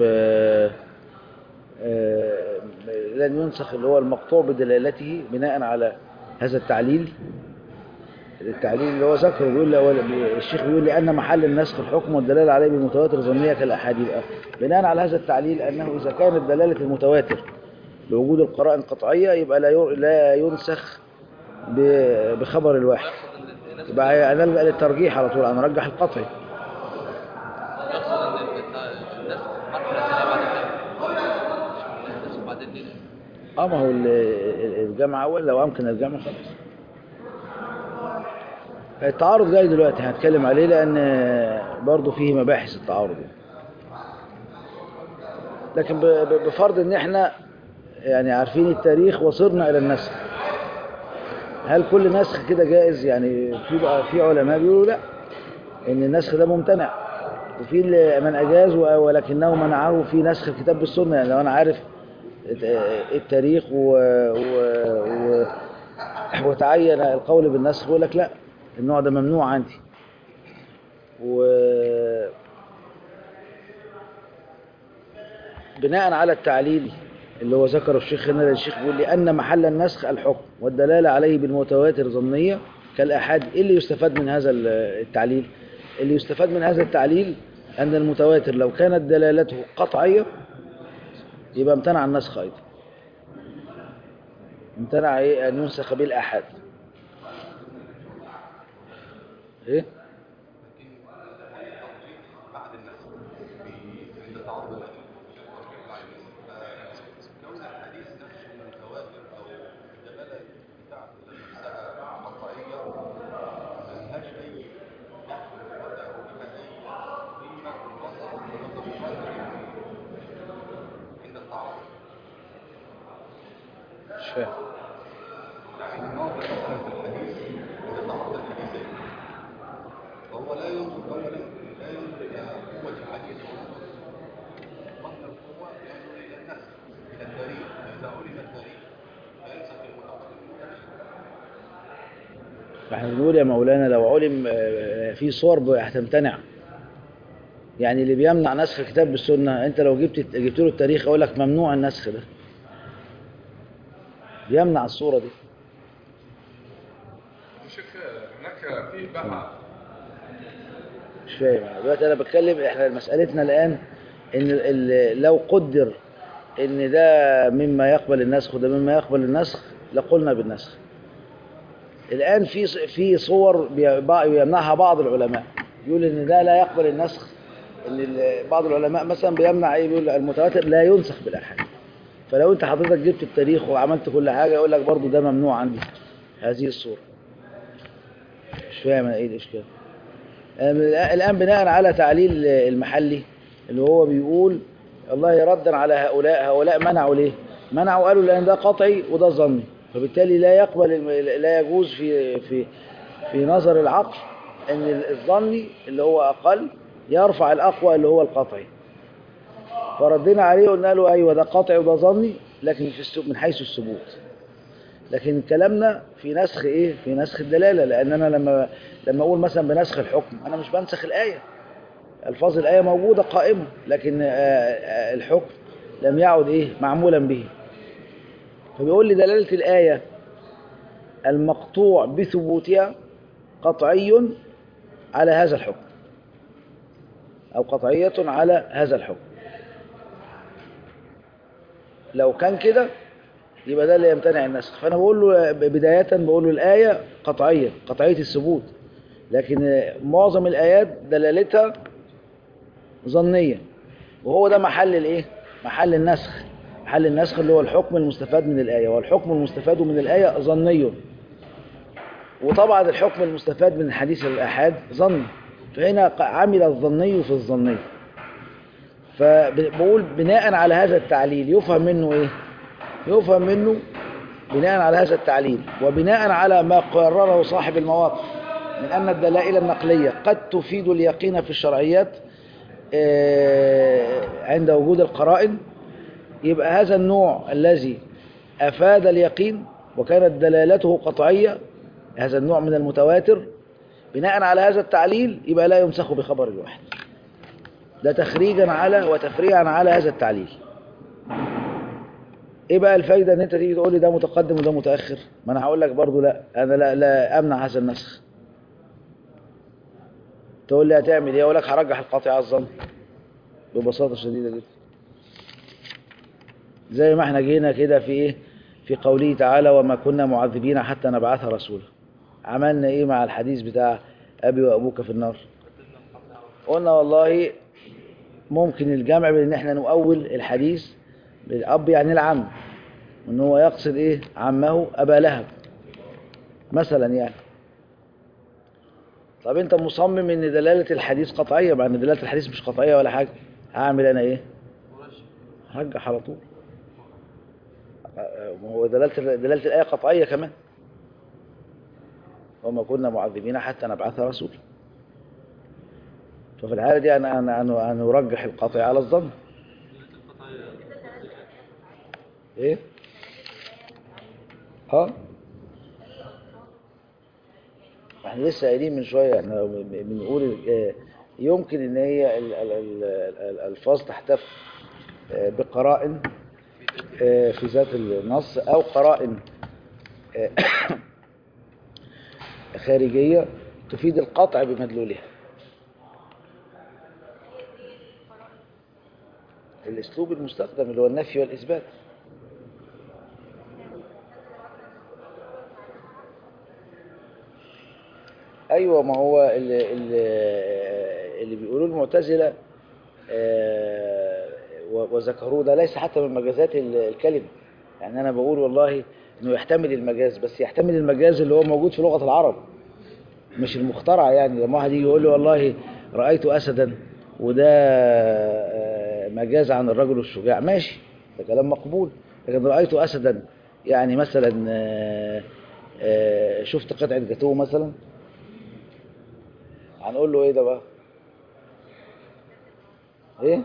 آه، لن ينسخ اللي هو المقطوع بدلالته بناء على هذا التعليل التعليل اللي هو ذكره بيقول لي هو- الشيخ بيقول لي أن محل النسخ الحكم والدلالة عليه بالمتواتر ظنية كالأحاد يبقى بناء على هذا التعليل أنه إذا كانت دلالة المتواتر لوجود القرائن قطعية يبقى لا ير- لا ينسخ ب- بخبر الواحد يقصد ان الناس يبقى أنا بقى للترجيح على طول أنا أرجح القطعي يقصد ان الت- الناس مرحله ثانيه بعد كده مش الناس وبعدين ننسى اه ما هو ال- ال- الجمع أول لو أمكن الجمع خلاص التعارض جاي دلوقتي هنتكلم عليه لأن برضه فيه مباحث التعارض يعني. لكن ب- ب- بفرض ان احنا يعني عارفين التاريخ وصرنا الى النسخ هل كل نسخ كده جائز يعني في بقى في علماء بيقولوا لا ان النسخ ده ممتنع وفي اللي من اجاز و- ولكنه منعه في نسخ الكتاب بالسنه يعني لو انا عارف التاريخ و... و... و... وتعين القول بالنسخ يقول لك لا النوع ده ممنوع عندي و بناء على التعليل اللي هو ذكره الشيخ هنا الشيخ بيقول لي أن محل النسخ الحكم والدلالة عليه بالمتواتر ظنية كالأحاد إيه اللي يستفاد من هذا التعليل اللي يستفاد من هذا التعليل أن المتواتر لو كانت دلالته قطعية يبقى امتنع النسخ أيضا امتنع إيه أن ينسخ بالأحاد إيه بعد النسخ في عند تعارض الأدلة كون الحديث نفسه متواتر أو الدلالة بتاعته نفسها قطعية ملهاش أي دخل ولا لها أي قيمة مطلقة مطلقة عند التعارض مش فاهم يعني الناظر مثلا في الحديث إذا تعارض الحديثين فهو لا ينظر أولا لا ينظر إلى قوة الحديث مصدر القوة ينظر إلى النسخ إلى التاريخ فإذا علم التاريخ فينسخ المتقدم المتأخر فاحنا بنقول يا مولانا لو علم آه، في صور ب- هتمتنع يعني اللي بيمنع نسخ الكتاب بالسنة انت لو جبت جبت له التاريخ اقول لك ممنوع النسخ ده بيمنع الصورة دي شيخ هناك في بقى مش فاهم أنا دلوقتي انا بتكلم احنا مسألتنا الان ان ال- ال- لو قدر ان ده مما يقبل النسخ وده مما يقبل النسخ لقلنا بالنسخ الان في ص- في صور بي- بع- بيمنعها بعض العلماء يقول ان ده لا يقبل النسخ ان ال- بعض العلماء مثلا بيمنع ايه بيقول المتواتر لا ينسخ بالاحاد فلو انت حضرتك جبت التاريخ وعملت كل حاجه يقول لك برضو ده ممنوع عندي هذه الصوره مش فاهم أنا ايه الاشكال الآن بناء على تعليل المحلي اللي هو بيقول الله ردا على هؤلاء هؤلاء منعوا ليه منعوا قالوا لأن ده قطعي وده ظني فبالتالي لا يقبل الم- لا يجوز في في في نظر العقل ان الظني اللي هو أقل يرفع الأقوى اللي هو القطعي فردينا عليه قلنا له أيوة ده قطعي وده ظني لكن في الس- من حيث الثبوت لكن كلامنا في نسخ ايه في نسخ الدلاله لان انا لما لما اقول مثلا بنسخ الحكم انا مش بنسخ الايه الفاظ الايه موجوده قائمه لكن آه، آه، الحكم لم يعد ايه معمولا به فبيقول لي دلاله الايه المقطوع بثبوتها قطعي على هذا الحكم او قطعيه على هذا الحكم لو كان كده يبقى ده اللي يمتنع النسخ فانا بقول له بدايه بقول له الايه قطعيه قطعيه الثبوت لكن معظم الايات دلالتها ظنيه وهو ده محل الايه محل النسخ محل النسخ اللي هو الحكم المستفاد من الايه والحكم المستفاد من الايه ظني وطبعا الحكم المستفاد من حديث الاحاد ظني فهنا عمل الظني في الظني فبقول بناء على هذا التعليل يفهم منه ايه يفهم منه بناء على هذا التعليل وبناء على ما قرره صاحب المواقف من أن الدلائل النقلية قد تفيد اليقين في الشرعيات آه، عند وجود القرائن يبقى هذا النوع الذي أفاد اليقين وكانت دلالته قطعية هذا النوع من المتواتر بناء على هذا التعليل يبقى لا يمسخ بخبر الواحد ده تخريجا على وتفريعا على هذا التعليل ايه بقى الفايده ان انت تيجي تقول لي ده متقدم وده متاخر ما انا هقول لك برضو لا انا لا لا امنع هذا النسخ تقول لي هتعمل ايه اقول لك هرجح القاطع على الظن ببساطه شديده جدا زي ما احنا جينا كده في ايه في قوله تعالى وما كنا معذبين حتى نبعث رسولا عملنا ايه مع الحديث بتاع ابي وابوك في النار قلنا والله ممكن الجمع بين ان احنا نؤول الحديث بالاب يعني العم ان هو يقصد ايه عمه ابا لهب مثلا يعني طب انت مصمم ان دلاله الحديث قطعيه مع ان دلاله الحديث مش قطعيه ولا حاجه هعمل انا ايه هرجح على طول ما هو دلاله دلاله الايه قطعيه كمان وما كنا معذبين حتى نبعث رسولا ففي الحالة دي أنا أنا أنا أنا أرجح القطع على الظن إيه؟ ها؟ احنا لسه قايلين من شوية احنا بنقول آه، يمكن ان هي ال- ال- ال- ال- الألفاظ تحتف آه، بقرائن آه، في ذات النص أو قرائن آه، خارجية تفيد القطع بمدلولها الاسلوب المستخدم اللي هو النفي والاثبات ايوه ما هو اللي, اللي, اللي بيقولوه المعتزله آه، و- وذكروه ده ليس حتى من مجازات ال- الكلمه يعني انا بقول والله انه يحتمل المجاز بس يحتمل المجاز اللي هو موجود في لغه العرب مش المخترع يعني لما واحد يجي يقول لي والله رأيت أسدا وده آه، مجاز عن الرجل الشجاع ماشي ده كلام مقبول لكن رأيت أسدا يعني مثلا آه، آه، شفت قطعة جاتوه مثلا هنقول له ايه ده بقى ايه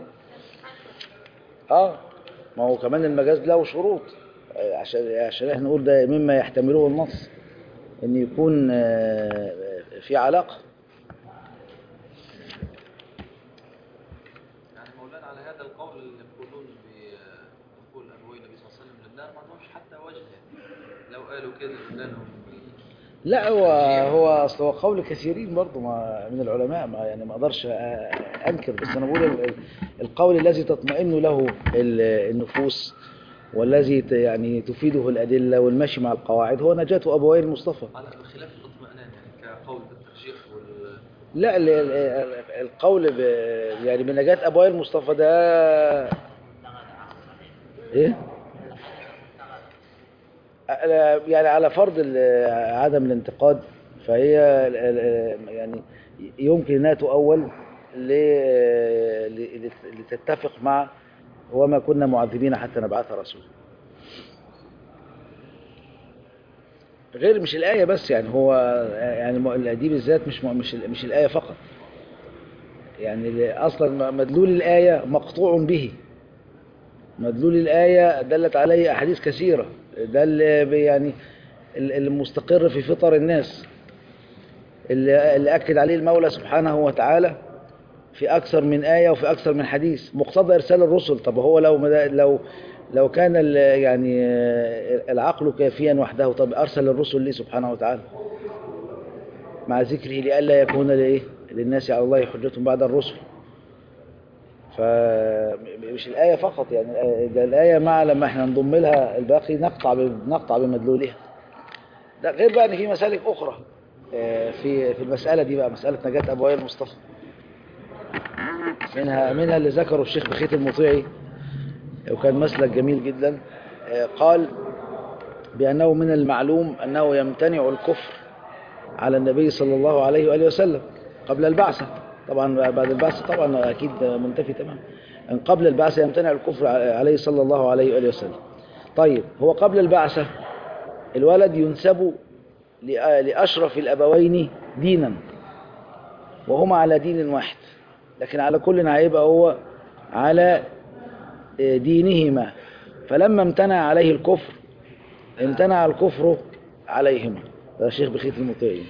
اه ما هو كمان المجاز له شروط آه، عشان عشان احنا نقول ده مما يحتمله النص ان يكون آه، في علاقه يعني مولانا على هذا القول اللي بيقولون بدخول ابوي النبي صلى الله عليه وسلم للنار ما عندهمش حتى وجه يعني لو قالوا كده قلنا لهم لا هو هو اصل هو قول كثيرين برضه ما من العلماء ما يعني ما اقدرش أ- انكر بس انا بقول ال- ال- القول الذي تطمئن له ال- النفوس والذي ت- يعني تفيده الادله والمشي مع القواعد هو نجاة ابوي المصطفى على خلاف الاطمئنان يعني كقول بالترجيح وال لا ال- ال- القول ب يعني بنجاة ابوي المصطفى ده ايه على- يعني على فرض ال- عدم الانتقاد فهي ال- ال- يعني يمكن انها تؤول ل- ل- لتتفق مع وما كنا معذبين حتى نبعث رسولا غير مش الآية بس يعني هو يعني م- دي بالذات مش م- مش ال- مش الآية فقط يعني ال- أصلا مدلول الآية مقطوع به مدلول الآية دلت عليه أحاديث كثيرة ده اللي بي- يعني ال- المستقر في فطر الناس اللي اللي أكد عليه المولى سبحانه وتعالى في أكثر من آية وفي أكثر من حديث مقتضى إرسال الرسل طب هو لو مدا- لو لو كان ال- يعني آه، العقل كافيا وحده طب أرسل الرسل ليه سبحانه وتعالى مع ذكره لئلا يكون لإيه للناس على الله حجة بعد الرسل فمش الآية فقط يعني الآية- ده الآية مع لما احنا نضم لها الباقي نقطع ب- نقطع بمدلولها ده غير بقى ان في مسالك اخرى آه، في في المسألة دي بقى مسألة نجاة أبوية المصطفى منها منها اللي ذكره الشيخ بخيت المطيعي وكان مسلك جميل جدا آه، قال بأنه من المعلوم أنه يمتنع الكفر على النبي صلى الله عليه وآله وسلم قبل البعثة طبعا بعد البعثة طبعا أكيد منتفي تمام أن قبل البعثة يمتنع الكفر عليه صلى الله عليه وآله وسلم طيب هو قبل البعثة الولد ينسب لأ- لأشرف الأبوين دينا وهما على دين واحد لكن على كل هيبقى هو على آه، دينهما فلما امتنع عليه الكفر امتنع الكفر عليهما ده الشيخ بخيت المطيعي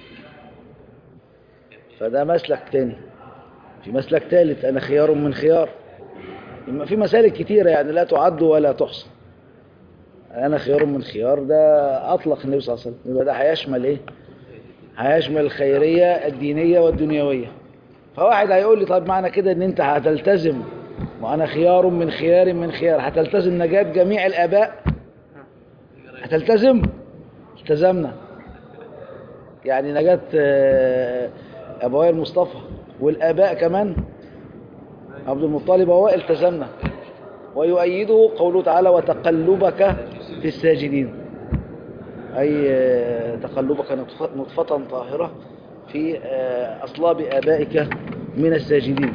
فده مسلك تاني في مسلك ثالث أنا خيار من خيار إما في مسالك كتيرة يعني لا تعد ولا تحصى انا خيار من خيار ده اطلق النبي صلى الله عليه وسلم يبقى ده هيشمل ايه هيشمل الخيريه الدينيه والدنيويه فواحد هيقول لي طيب معنى كده ان انت هتلتزم وانا خيار من خيار من خيار هتلتزم نجاة جميع الاباء هتلتزم التزمنا يعني نجاة آه، ابوي المصطفى والاباء كمان عبد المطلب هو التزمنا ويؤيده قوله تعالى وتقلبك في الساجدين أي آه، تقلبك نطفة- نطفة طاهرة في آه، أصلاب آبائك من الساجدين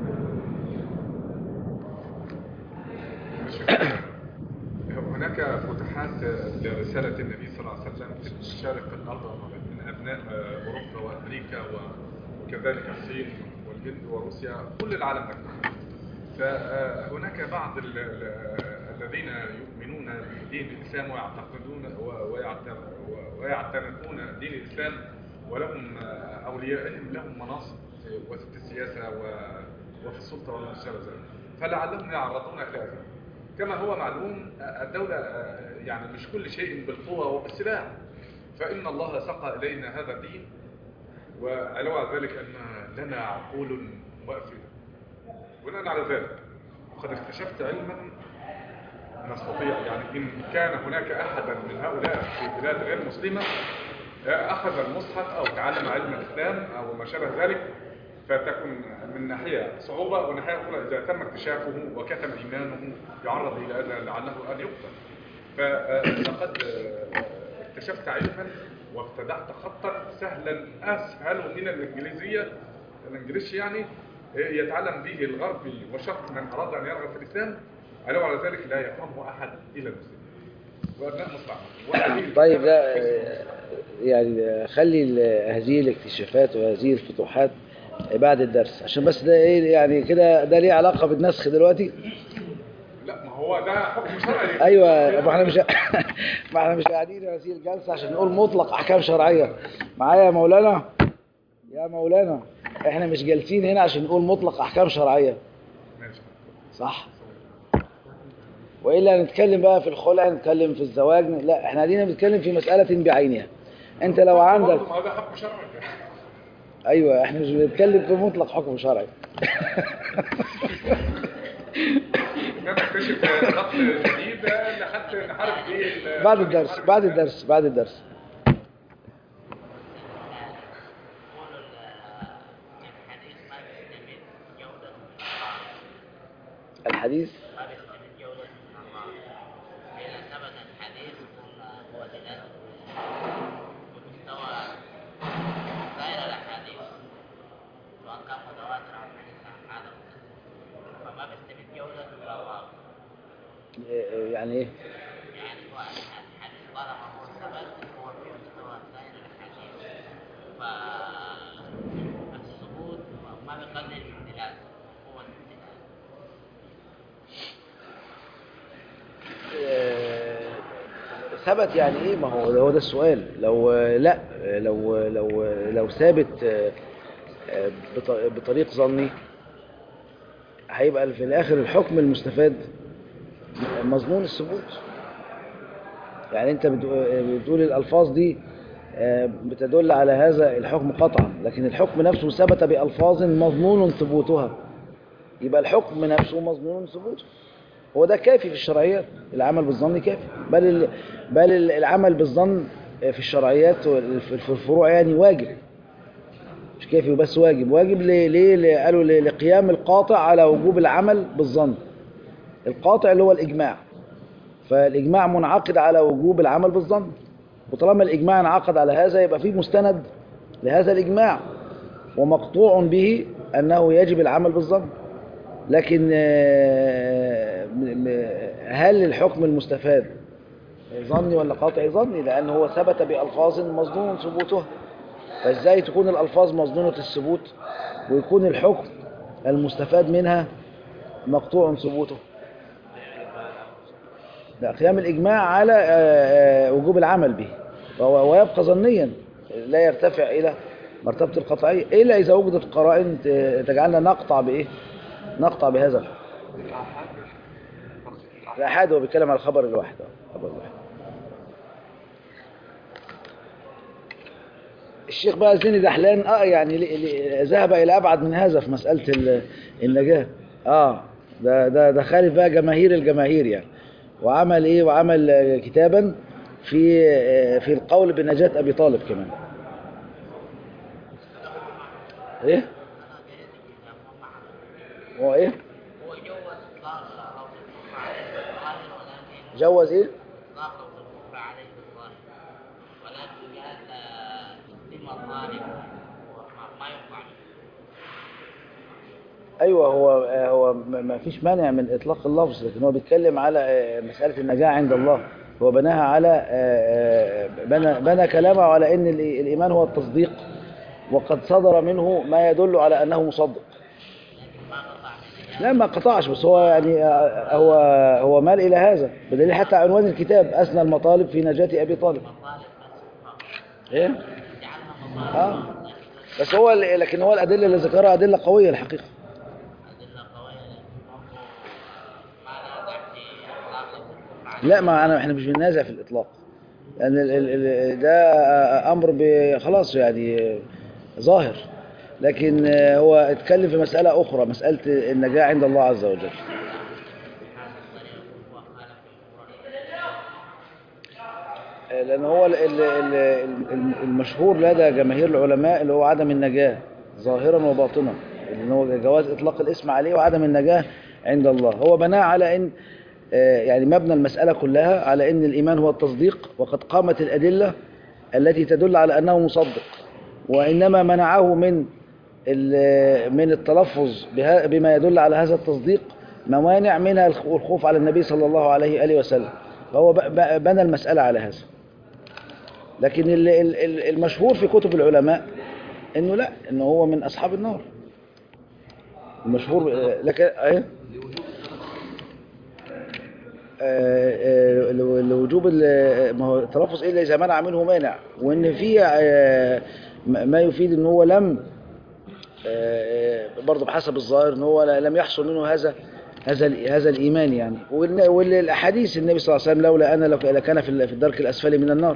هناك فتوحات لرسالة النبي صلى الله عليه وسلم في مشارق الأرض من أبناء أوروبا وأمريكا وكذلك الصين والهند وروسيا كل العالم أكبر فهناك بعض ال- ال- الذين يؤمنون بدين الإسلام ويعتقدون و- ويعت- ويعتنقون دين الإسلام ولهم أوليائهم لهم مناصب في في السياسة و- وفي السلطة وما شابه ذلك فلعلهم يعرضون إلى هذا كما هو معلوم الدولة يعني مش كل شيء بالقوة وبالسلاح فإن الله سقى إلينا هذا الدين وعلى ذلك أن لنا عقول وأفئدة بناء على ذلك وقد اكتشفت علما نستطيع يعني إن كان هناك أحدا من هؤلاء في بلاد غير مسلمة أخذ المصحف أو تعلم علم الإسلام أو ما شابه ذلك فتكون من ناحية صعوبة وناحية أخرى إذا تم اكتشافه وكتم إيمانه يعرض إلى أذى لعله أن يقتل فلقد اكتشفت علما وابتدعت خطا سهلا أسهل من الإنجليزية الإنجليزي يعني يتعلم به الغربي وشرط من أراد أن يرغب في الإسلام علاوة على ذلك لا يفهمه أحد إلى المسلمين وأبناء مصر وهذه طيب ده آه، يعني آه، خلي ال- هذه الاكتشافات وهذه الفتوحات بعد الدرس عشان بس ده ايه يعني كده ده ليه علاقة بالنسخ دلوقتي لا ما هو ده حكم شرعي ايوه ما احنا مش ما احنا مش قاعدين في هذه الجلسه عشان نقول مطلق احكام شرعيه معايا يا مولانا يا مولانا احنا مش جالسين هنا عشان نقول مطلق احكام شرعيه ماشي صح والا نتكلم بقى في الخلع نتكلم في الزواج لا احنا قاعدين بنتكلم في مساله بعينها انت لو عندك برضه ما هذا حكم شرعي ايوه احنا مش بنتكلم في مطلق حكم شرعي انما اكتشف خط جديد لحد نحارب بيه ال- بعد الدرس بعد الدرس بعد الدرس يقولوا الحديث ما بيستمد جودة من الله الحديث ما بيستمد جودة من الله إذا ثبت الحديث هو دلالة بمستوى سائر الأحاديث سواء كان متواتر أو حديث عن هذا فما بيستمد جودة من الله إيه- يعني ايه يعني هو الحديث طالما هو ثبت هو في مستوى سائر الأحاديث فالثبوت ما بيقلل من دلالته هو الدلالة آه، ثبت يعني ايه ما هو هو ده السؤال لو آه، لا آه، لو لو لو ثابت آه، آه، بط- بطريق ظني هيبقى في الاخر الحكم المستفاد مضمون الثبوت يعني انت بتقو- بتقول الالفاظ دي آه، بتدل على هذا الحكم قطعا لكن الحكم نفسه ثبت بألفاظ مضمون ثبوتها يبقى الحكم نفسه مضمون ثبوته هو ده كافي في الشرعيات العمل بالظن كافي بل ال- بل ال- العمل بالظن في الشرعيات وال- في في الفروع يعني واجب مش كافي وبس واجب واجب ليه ليه ليه؟ قالوا ليه؟ لقيام القاطع على وجوب العمل بالظن القاطع اللي هو الإجماع فالإجماع منعقد على وجوب العمل بالظن وطالما الإجماع انعقد على هذا يبقى فيه مستند لهذا الإجماع ومقطوع به أنه يجب العمل بالظن لكن آه، م- م- هل الحكم المستفاد ظني ولا قاطعي ظني لأنه هو ثبت بألفاظ مظنون ثبوتها فإزاي تكون الألفاظ مظنونة الثبوت ويكون الحكم المستفاد منها مقطوع ثبوته لا قيام الإجماع على آه، آه، وجوب العمل به وهو- ويبقى ظنيا لا يرتفع إلى مرتبة القطعية إلا إذا وجدت قرائن ت- تجعلنا نقطع بإيه نقطع بهذا الحكم الأحاد هو بيتكلم على الخبر الواحد آه. خبر واحد الشيخ بقى زين دحلان اه يعني ل- ل- ذهب الى ابعد من هذا في مساله ال- النجاه اه ده ده ده خالف بقى جماهير الجماهير يعني وعمل ايه وعمل آه، كتابا في آه، في القول بنجاه ابي طالب كمان ايه هو ايه هو جوز إطلاق لفظ الكفر عليه بالظاهر ولكن جوز ايه إطلاق لفظ الكفر عليه بالظاهر ولكن قال تسليم الظالم ما- ما يقع ايوه هو هو ما ما فيش مانع من اطلاق اللفظ لكن هو بيتكلم على آه، مساله النجاه عند الله هو بناها على آه، آه، بنى بنى كلامه على ان الإي- الايمان هو التصديق وقد صدر منه ما يدل على انه مصدق لا ما قطعش بس هو يعني آه، هو هو مال الى هذا بدليل حتى عنوان الكتاب اسنى المطالب في نجاه ابي طالب ايه اه بس هو ال- لكن هو الادله اللي ذكرها ادله قويه الحقيقه أدلة قوية لكن برضه ما نازع في إطلاق لفظ الكفر عليه لا ما انا احنا مش بننازع في الاطلاق لان ال ال ال ده امر ب- خلاص يعني ظاهر لكن هو اتكلم في مساله اخرى مساله النجاه عند الله عز وجل لان هو ال- ال- ال- ال- المشهور لدى جماهير العلماء اللي هو عدم النجاه ظاهرا وباطنا اللي هو جواز اطلاق الاسم عليه وعدم النجاه عند الله هو بناه على ان آه، يعني مبنى المساله كلها على ان الايمان هو التصديق وقد قامت الادله التي تدل على انه مصدق وانما منعه من ال- من التلفظ بها- بما يدل على هذا التصديق موانع منها الخ- الخوف على النبي صلى الله عليه واله وسلم فهو ب- ب- بنى المساله على هذا لكن ال- ال- ال- المشهور في كتب العلماء انه لا انه هو من اصحاب النار المشهور آه، لكن ايه آه، آه، لو- لوجوب ال- ما هو التلفظ الا اذا منع منه مانع وان في آه، م- ما يفيد ان هو لم آه، برضه بحسب الظاهر ان هو لم يحصل منه هذا هذا ال- هذا الايمان يعني وال- والاحاديث النبي صلى الله عليه وسلم لولا انا لك- لكان في ال- في الدرك الاسفل من النار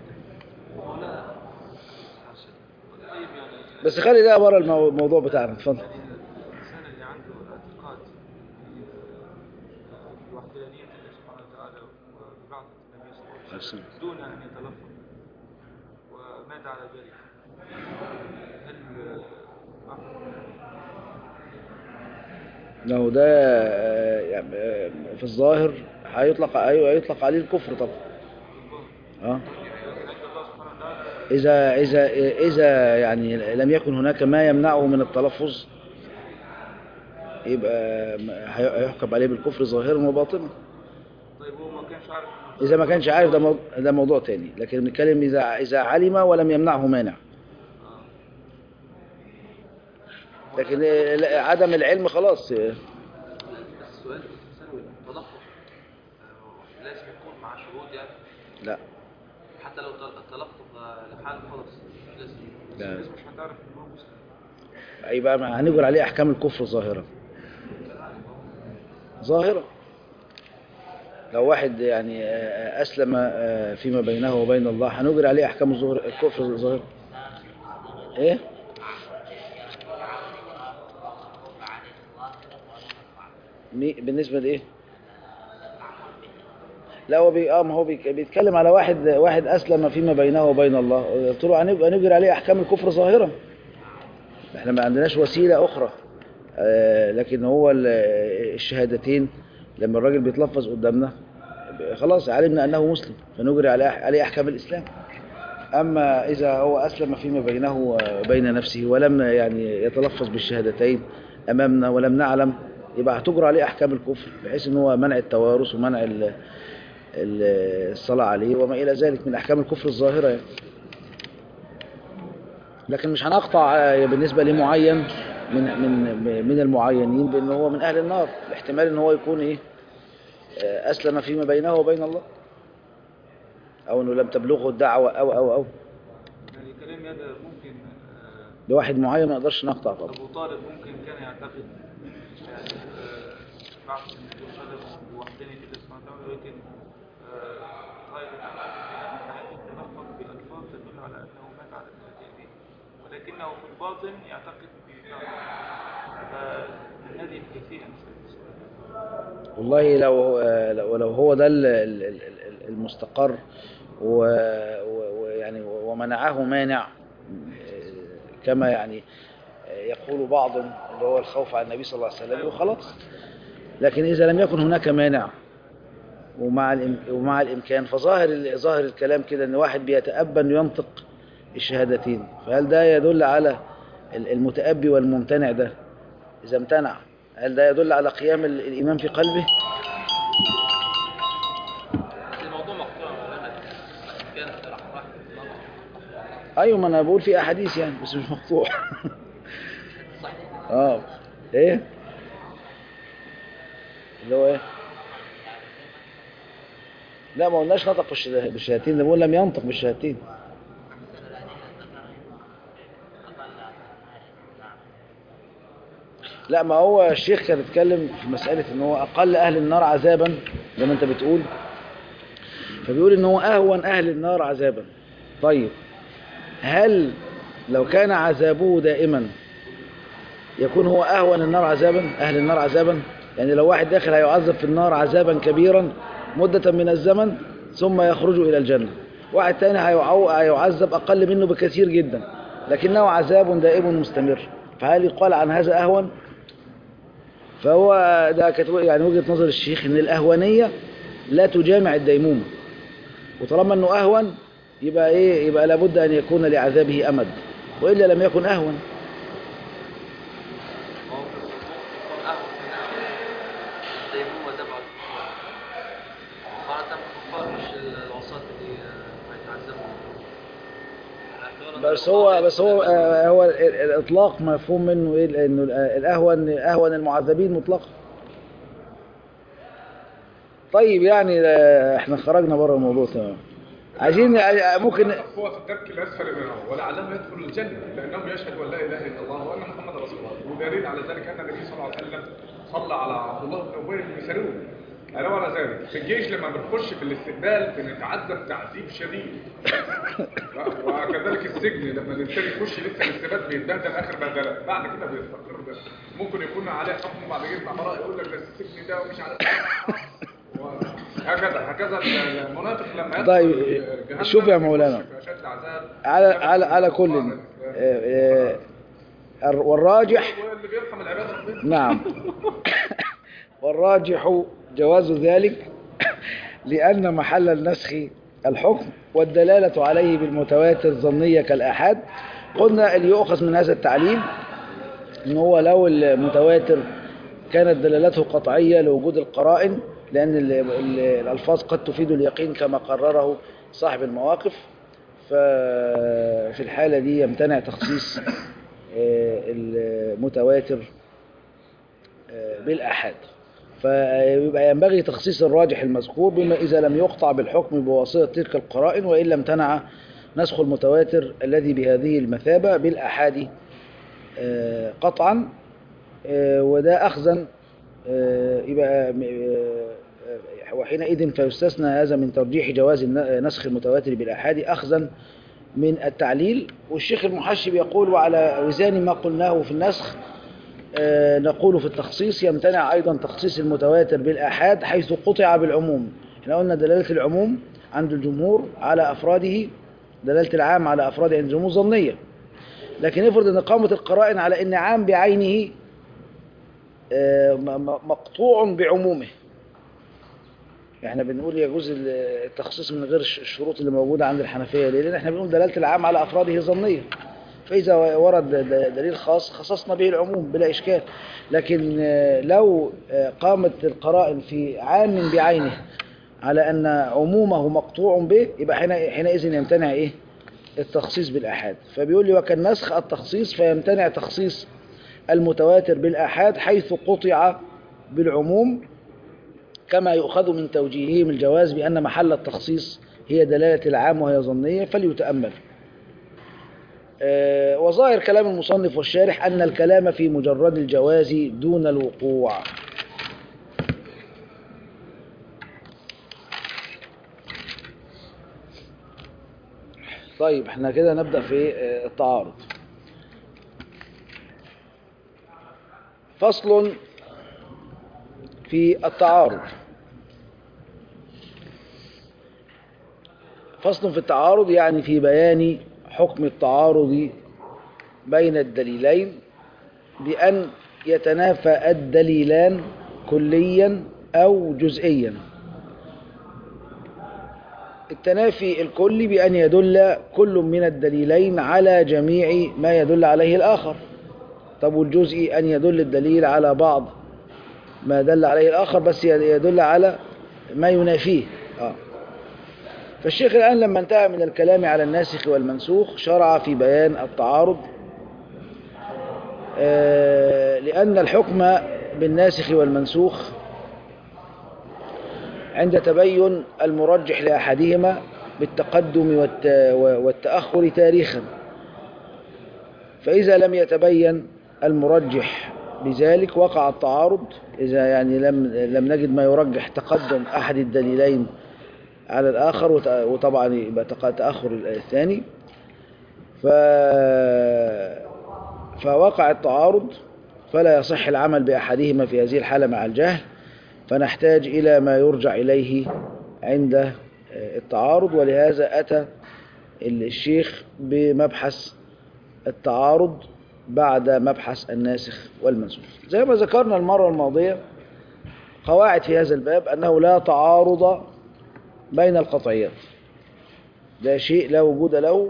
طيب يعني بس خلي ده بره المو- الموضوع بتاعنا اتفضل الإنسان اللي عنده اعتقاد في بوحدانية الله سبحانه وتعالى وببعثة النبي صلى الله عليه وسلم دون أن يتلفظ ومات على ذلك هل لو ده آه، يعني، آه، في الظاهر هيطلق ايوه هيطلق عليه الكفر طبعا اه عند الله سبحانه وتعالى إذا إذا إذا يعني لم يكن هناك ما يمنعه من التلفظ يبقى م- هي- هيحكم عليه بالكفر ظاهرا وباطنا طيب هو ما كانش عارف إنه- إذا ما كانش عارف ده موضوع, ده موضوع تاني لكن بنتكلم إذا إذا علم ولم يمنعه مانع لكن آه، لا، عدم العلم خلاص آه، بس السؤال ثانوي التلفظ آه، لازم يكون مع شهود يعني لا حتى لو تل- تلفظ آه، لحاله خلاص مش لازم لا الناس مش هتعرف إن هو مسلم يبقى ما- هنجر عليه أحكام الكفر ظاهرا ظاهرا لو واحد يعني آه، أسلم آه، فيما بينه وبين الله هنجر عليه أحكام الظهر الكفر ظاهرا إيه؟ مي- بالنسبة لإيه؟ لا هو بي... اه ما هو بيك- بيتكلم على واحد واحد اسلم فيما بينه وبين الله قلت له هنبقى نجري عليه احكام الكفر ظاهرا احنا ما عندناش وسيله اخرى آه لكن هو ال- الشهادتين لما الراجل بيتلفظ قدامنا خلاص علمنا انه مسلم فنجري عليه عليه احكام الاسلام اما اذا هو اسلم فيما بينه وبين نفسه ولم يعني يتلفظ بالشهادتين امامنا ولم نعلم يبقى هتجرى عليه احكام الكفر بحيث ان هو منع التوارث ومنع ال- ال- الصلاة عليه وما إلى ذلك من أحكام الكفر الظاهرة يعني. لكن مش هنقطع آه، بالنسبة لمعين من من من المعينين بأن هو من أهل النار الاحتمال أن هو يكون إيه آه، أسلم فيما بينه وبين الله أو أنه لم تبلغه الدعوة أو أو أو يعني كلام هذا ممكن آه، لواحد معين ما نقدرش نقطع طبعا أبو طالب ممكن كان يعتقد يعني آه، بعث النبي صلى الله عليه وسلم بوحدانية الله سبحانه وتعالى ولكن آه، غير الأحد من أحد تلفظ بألفاظ تدل على أنه مات على التأديب ولكنه في الباطن يعتقد بالنار فمن هذه الكيفية نسأل السؤال. والله لو لو لو هو ده ال- ال- ال- ال- المستقر و- و- ويعني ومنعه مانع آه، كما يعني آه، يقول بعض اللي هو الخوف على النبي صلى الله عليه وسلم وخلاص لكن إذا لم يكن هناك مانع ومع الإم- ومع الإمكان فظاهر ال- ظاهر الكلام كده إن واحد بيتأبى إنه ينطق الشهادتين فهل ده يدل على ال- المتأبي والممتنع ده إذا امتنع هل ده يدل على قيام ال- الإيمان في قلبه؟ بس الموضوع مقطوع يا مولانا كان راح راح النار أيوة ما أنا بقول في أحاديث يعني بس مش مقطوع صحيح اه إيه؟ اللي هو إيه؟ لا ما قلناش نطق بالشه- بالشهادتين ده بقول لم ينطق بالشهادتين لا ما هو الشيخ كان اتكلم في مسألة ان هو اقل اهل النار عذابا زي ما انت بتقول فبيقول ان هو اهون اهل النار عذابا طيب هل لو كان عذابه دائما يكون هو اهون النار عذابا اهل النار عذابا يعني لو واحد داخل هيعذب في النار عذابا كبيرا مدة من الزمن ثم يخرج الى الجنة واحد تاني هيعو- هيعذب اقل منه بكثير جدا لكنه عذاب دائم مستمر فهل يقال عن هذا اهون فهو ده كانت يعني وجهة نظر الشيخ ان الاهونية لا تجامع الديمومة وطالما انه اهون يبقى ايه يبقى لابد ان يكون لعذابه امد والا لم يكن اهون ما هو ممكن يكون أهون من الديمومة تبع الكفار معناتها الكفار مش العصاة اللي آه، هيتعذبوا بس هو بس هو آه، هو ال- ال- الاطلاق مفهوم منه ايه لانه ال- الاهون اهون المعذبين مطلقا طيب يعني آه، احنا خرجنا بره الموضوع تمام عايزين آه، ممكن هو في الدرك الاسفل من النار ولعلهم يدخل الجنه لانهم يشهدوا ان لا اله الا الله وان محمد رسول الله ودليل على ذلك ان النبي صلى الله عليه وسلم صلى على عبد الله بن ابي بن سلول الا ولا ذلك في الجيش لما بنخش في الاستقبال بنتعذب تعذيب شديد وكذلك السجن لما الانسان يخش لسه الاستقبال بيتبهدل اخر بهدله بعد كده بيستقر بس ممكن يكون عليه حكم بعد كده براء يقول لك ده السجن ده ومش عارف هكذا هكذا المنافق لما يدخل طيب، جهنم شوف يا مولانا. يخش في أشد عذاب. على على على كل آه، آه، الر- والراجح واللي بيرحم العباد ربنا نعم والراجح جواز ذلك لأن محل النسخ الحكم والدلالة عليه بالمتواتر ظنية كالآحاد قلنا اللي يؤخذ من هذا التعليل ان هو لو المتواتر كانت دلالته قطعية لوجود القرائن لأن ال- ال- الألفاظ قد تفيد اليقين كما قرره صاحب المواقف ففي الحالة دي يمتنع تخصيص آه، المتواتر آه، بالآحاد فيبقى ينبغي تخصيص الراجح المذكور بما إذا لم يقطع بالحكم بواسطة تلك القرائن وإلا امتنع نسخ المتواتر الذي بهذه المثابة بالآحاد آه، قطعا آه، وده أخذا آه، يبقى آه، آه، وحينئذ فيستثنى هذا من ترجيح جواز الن- نسخ المتواتر بالآحاد أخذا من التعليل والشيخ المحشي يقول وعلى وزان ما قلناه في النسخ آه، نقول في التخصيص يمتنع أيضا تخصيص المتواتر بالآحاد حيث قطع بالعموم احنا قلنا دلالة العموم عند الجمهور على أفراده دلالة العام على أفراده عند الجمهور ظنية لكن افرض ان قامت القرائن على ان عام بعينه آه، م- م- مقطوع بعمومه احنا بنقول يجوز ال- التخصيص من غير الش- الشروط اللي موجودة عند الحنفية ليه؟ لان احنا بنقول دلالة العام على افراده ظنية فإذا ورد د- د- دليل خاص خصصنا به العموم بلا إشكال لكن آه، لو آه، قامت القرائن في عام بعينه على أن عمومه مقطوع به يبقى حين- حينئذ يمتنع إيه التخصيص بالآحاد فبيقول لي وكالنسخ التخصيص فيمتنع تخصيص المتواتر بالآحاد حيث قطع بالعموم كما يؤخذ من توجيههم الجواز بأن محل التخصيص هي دلالة العام وهي ظنية فليتأمل آه، وظاهر كلام المصنف والشارح أن الكلام في مجرد الجواز دون الوقوع طيب احنا كده نبدأ في آه، التعارض فصل في التعارض فصل في التعارض يعني في بيان حكم التعارض بين الدليلين بأن يتنافى الدليلان كليا أو جزئيا التنافي الكلي بأن يدل كل من الدليلين على جميع ما يدل عليه الآخر طب والجزئي أن يدل الدليل على بعض ما دل عليه الآخر بس يدل على ما ينافيه آه. فالشيخ الآن لما انتهى من الكلام على الناسخ والمنسوخ شرع في بيان التعارض آه، لأن الحكم بالناسخ والمنسوخ عند تبين المرجح لأحدهما بالتقدم والت- والتأخر تاريخا فإذا لم يتبين المرجح بذلك وقع التعارض إذا يعني لم لم نجد ما يرجح تقدم أحد الدليلين على الآخر وت- وطبعا يبقى تق- تأخر الثاني ف فوقع التعارض فلا يصح العمل بأحدهما في هذه الحالة مع الجهل فنحتاج إلى ما يرجع إليه عند آه، التعارض ولهذا أتى الشيخ بمبحث التعارض بعد مبحث الناسخ والمنسوخ زي ما ذكرنا المرة الماضية قواعد في هذا الباب أنه لا تعارض بين القطعيات ده شيء لا وجود له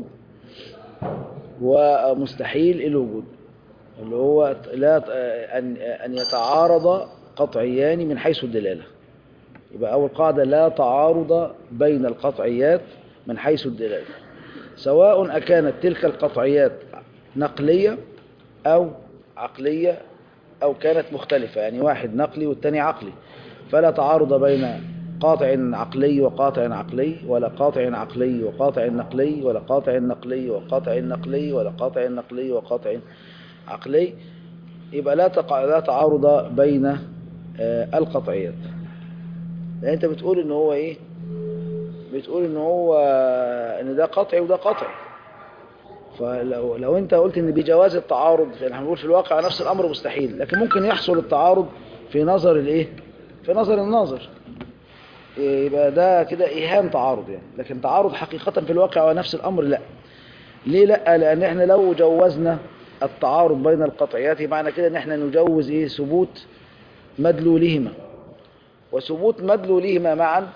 ومستحيل الوجود اللي هو لا أن أن يتعارض قطعيان من حيث الدلالة يبقى أول قاعدة لا تعارض بين القطعيات من حيث الدلالة سواء أكانت تلك القطعيات نقلية أو عقلية أو كانت مختلفة يعني واحد نقلي والتاني عقلي فلا تعارض بين قاطع عقلي وقاطع عقلي ولا قاطع عقلي وقاطع نقلي ولا قاطع نقلي وقاطع نقلي ولا قاطع نقلي وقاطع عقلي يبقى لا تقع لا تعارض بين آه، القطعيات لان انت بتقول ان هو ايه بتقول ان هو ان ده قطعي وده قطعي فلو لو انت قلت ان بجواز التعارض احنا بنقول في الواقع نفس الامر مستحيل لكن ممكن يحصل التعارض في نظر الايه في نظر الناظر إيه، يبقى ده كده ايهام تعارض يعني لكن تعارض حقيقة في الواقع هو نفس الامر لا ليه لا لان احنا لو جوزنا التعارض بين القطعيات معنى كده ان احنا نجوز ايه ثبوت مدلولهما وثبوت مدلولهما معا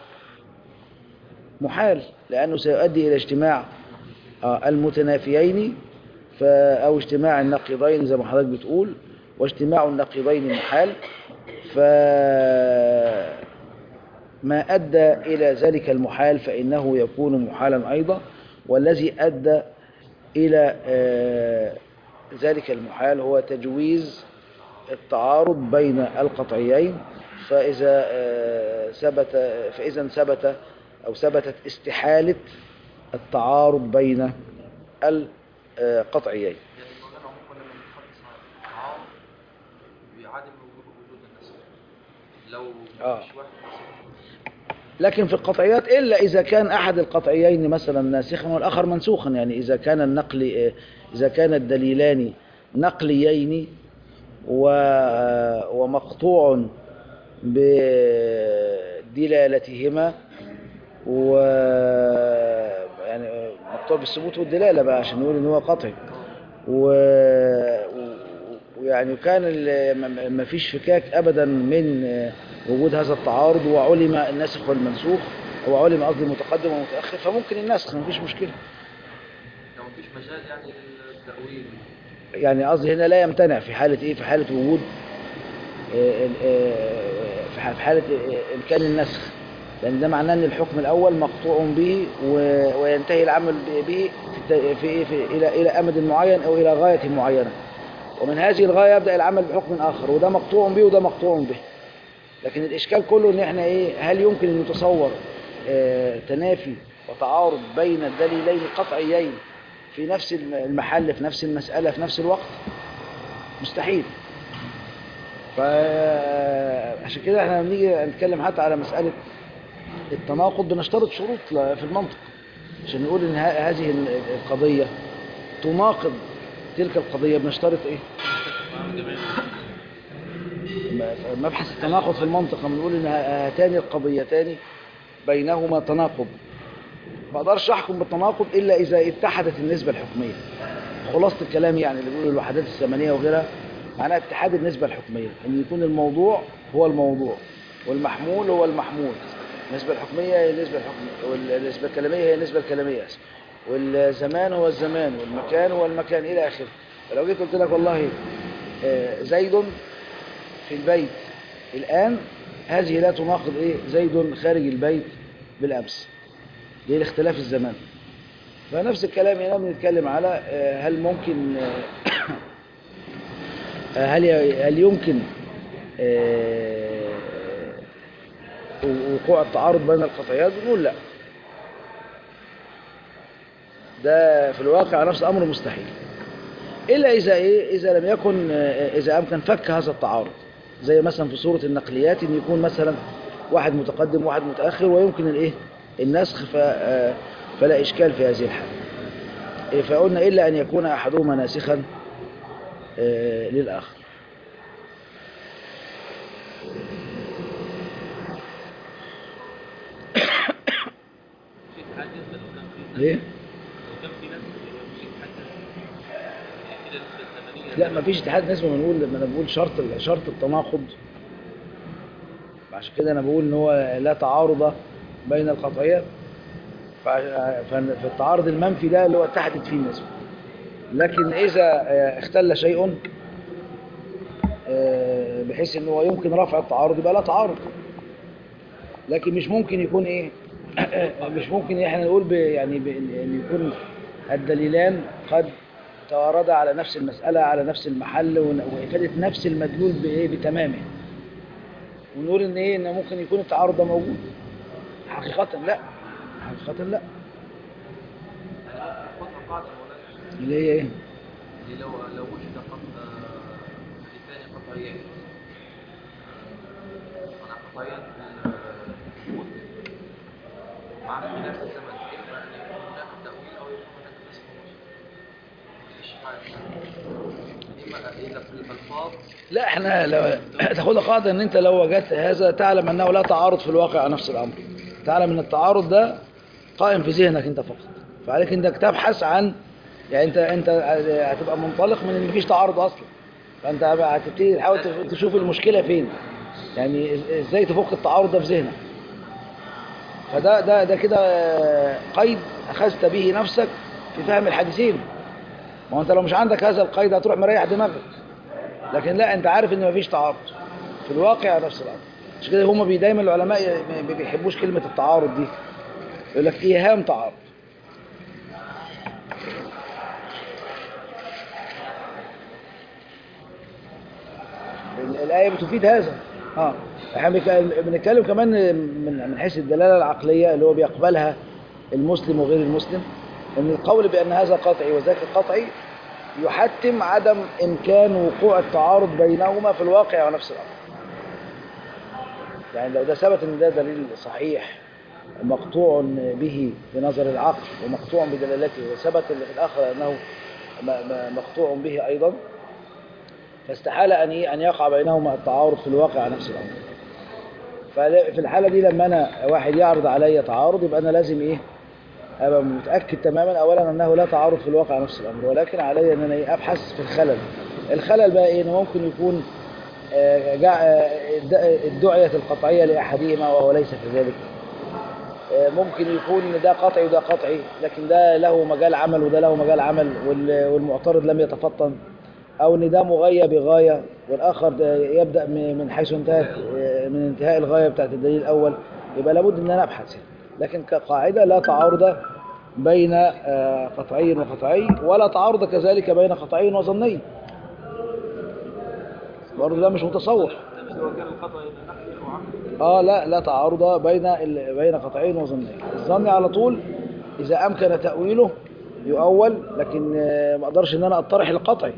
محال لانه سيؤدي الى اجتماع آه، المتنافيين ف- او اجتماع النقيضين زي ما حضرتك بتقول واجتماع النقيضين محال ف ما أدى إلى ذلك المحال فإنه يكون محالا أيضا والذي أدى إلى آه، ذلك المحال هو تجويز التعارض بين القطعيين فإذا آه، ثبت فإذا ثبت أو ثبتت استحالة التعارض بين القطعيين يعني مولانا عموما لما بنتحدث عن التعارض بيعادل وجود وجود النسخ لو آه. مش واحد مثلا لكن في القطعيات إلا إذا كان أحد القطعيين مثلا ناسخا والآخر منسوخا يعني إذا كان النقل إذا كان الدليلان نقليين و ومقطوع بدلالتهما و يعني مقطوع بالثبوت والدلالة بقى عشان نقول إن هو قطعي و... ويعني كان ال- ما- ما فيش فكاك ابدا من آه، وجود هذا التعارض وعلم الناسخ والمنسوخ وعلم قصدي المتقدم والمتاخر فممكن النسخ ما فيش مشكله لو مفيش مجال يعني للتأويل يعني قصدي هنا لا يمتنع في حاله ايه في حاله وجود آه، ال- آه، في ح- في حاله آه، امكان النسخ لان ده معناه ان الحكم الاول مقطوع به و- وينتهي العمل ب- به في الت- في إيه؟ في الى الى امد معين او الى غايه معينه ومن هذه الغايه يبدا العمل بحكم اخر وده مقطوع به وده مقطوع به لكن الاشكال كله ان احنا ايه هل يمكن ان يتصور آه، تنافي وتعارض بين الدليلين قطعيين في نفس الم- المحل في نفس المساله في نفس الوقت مستحيل فعشان كده احنا لما نيجي نتكلم حتى على مساله التناقض بنشترط شروط ل- في المنطق عشان نقول ان ه- هذه ال- القضية تناقض تلك القضية بنشترط ايه معاهم جميع م- مبحث التناقض في المنطق لما نقول ان ه- هاتان القضيتان بينهما تناقض ما اقدرش احكم بالتناقض الا اذا اتحدت النسبة الحكمية خلاصة الكلام يعني اللي بيقولوا الوحدات الثمانية وغيرها معناها اتحاد النسبة الحكمية ان يكون الموضوع هو الموضوع والمحمول هو المحمول النسبة الحكمية هي النسبة الحكمية والنسبة الكلامية هي النسبة الكلامية آسف. والزمان هو الزمان والمكان هو المكان إلى آخره فلو جيت قلت لك والله آه، زيد في البيت الآن هذه لا تناقض إيه زيد خارج البيت بالأمس دي الاختلاف الزمان فنفس الكلام هنا بنتكلم على آه، هل ممكن آه، آه، هل هل يمكن آه، وقوع التعارض بين القطعيات بنقول لا ده في الواقع نفس أمر مستحيل إلا إذا إيه إذا لم يكن آه، إذا أمكن فك هذا التعارض زي مثلا في صورة النقليات إن يكون مثلا واحد متقدم وواحد متأخر ويمكن الإيه النسخ ف- آه، فلا إشكال في هذه الحالة إيه، فقلنا إلا أن يكون أحدهما ناسخا آه، للآخر في اتحاد نسبة لو كان في ليه؟ لو كان في نسبة يبقى مش اتحاد نسبة يعني كده نسبة 80 لا ما فيش اتحاد نسبة بنقول لما انا بقول شرط شرط التناقض عشان كده انا بقول ان هو لا تعارض بين القطعيات فع- ففي التعارض المنفي ده اللي هو اتحدت فيه النسبة لكن اذا آه، اختل شيء آه، بحيث ان هو يمكن رفع التعارض يبقى لا تعارض لكن مش ممكن يكون ايه مش ممكن احنا نقول ب يعني ب ان يكون الدليلان قد تواردا على نفس المسألة على نفس المحل ون- وإفادة نفس المدلول بإيه بتمامه ونقول إن إيه إن ممكن يكون التعارض ده موجود حقيقة لا حقيقة لا يعني ممكن خدها قاعدة مولانا اللي هي إيه اللي لو لو وجد قط- آه، حديثان قطعيان آه، أنا قطعيان في الوجود مع اختلاف الزمن إما أن يكون هناك تأويل أو يكون هناك نسخ ونسخ إما إذا في الألفاظ لا احنا لو تاخدها قاعدة ان انت لو وجدت هذا تعلم انه لا تعارض في الواقع على نفس الامر تعلم ان التعارض ده قائم في ذهنك انت فقط فعليك انك تبحث عن يعني انت انت هتبقى منطلق من ان مفيش تعارض اصلا فانت هتبتدي تحاول تشوف المشكلة فين يعني ازاي تفك التعارض ده في ذهنك فده ده ده كده قيد اخذت به نفسك في فهم الحديثين ما هو انت لو مش عندك هذا القيد هتروح مريح دماغك لكن لا انت عارف ان مفيش تعارض في الواقع نفس الامر عشان كده هم بي- دايما العلماء ي- ما بيحبوش كلمه التعارض دي يقول لك ايهام تعارض ال- الايه بتفيد هذا اه احنا بنك- بنتكلم كمان من من حيث الدلاله العقليه اللي هو بيقبلها المسلم وغير المسلم ان القول بان هذا قطعي وذاك قطعي يحتم عدم إمكان وقوع التعارض بينهما في الواقع ونفس الأمر يعني لو ده ثبت ان ده دليل صحيح مقطوع به بنظر العقل ومقطوع بدلالته وثبت اللي في الآخر أنه م- م- مقطوع به أيضا فاستحال أن ي- أن يقع بينهما التعارض في الواقع نفس الأمر ففي الحالة دي لما أنا واحد يعرض علي تعارض يبقى أنا لازم إيه أبقى متأكد تماما أولا أنه لا تعارض في الواقع نفس الأمر ولكن علي أن أنا إيه أبحث في الخلل الخلل بقى إيه إنه ممكن يكون آه، جع- آه، الد- الدعية القطعية لأحدهما وهو ليس في ذلك آه، ممكن يكون ده قطعي وده قطعي لكن ده له مجال عمل وده له مجال عمل وال- والمعترض لم يتفطن أو إن ده مغاية بغاية والآخر ده يبدأ من من حيث انتهت آه، من انتهاء الغاية بتاعت الدليل الأول يبقى لابد إن أنا أبحث هنا. لكن كقاعدة لا تعارض بين آه، قطعي وقطعي ولا تعارض كذلك بين قطعي وظني برضه ده مش متصور سواء كان الخطأ نحوي أو عملي اه لا لا تعارض بين ال... بين قطعين وظنين الظن على طول اذا امكن تاويله يؤول لكن آه، ما اقدرش ان انا اطرح القطعي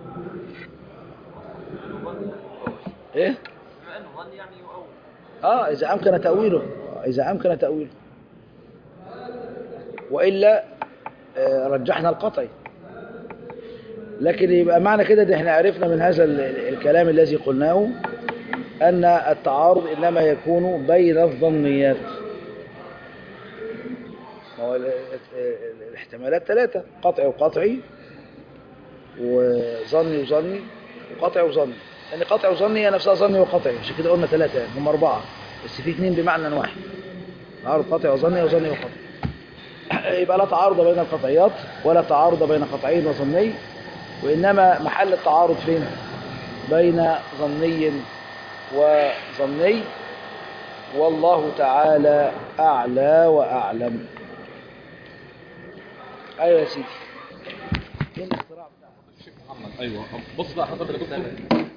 ايه بما أنه ظن يعني يؤول اه اذا امكن تاويله اذا امكن تاويله وإلا آه، رجحنا القطعي لكن يبقى معنى كده ان احنا عرفنا من هذا ال- ال- الكلام الذي قلناه أن التعارض إنما يكون بين الظنيات ما هو ال- ال- الاحتمالات ثلاثة قطعي وقطعي وظني وظني وقطعي وظني لأن قطعي وظني هي نفسها ظني وقطعي عشان كده قلنا ثلاثة يعني هم أربعة بس في اثنين بمعنى واحد تعارض قطعي وظني وظني وقطعي يبقى لا تعارض بين القطعيات ولا تعارض بين قطعي وظني وإنما محل التعارض فين بين ظني وظني والله تعالى أعلى وأعلم أيوة يا سيدي ايه الاختراع بتاعك الشيخ محمد ايوه بص بقى حضرتك يا دكتور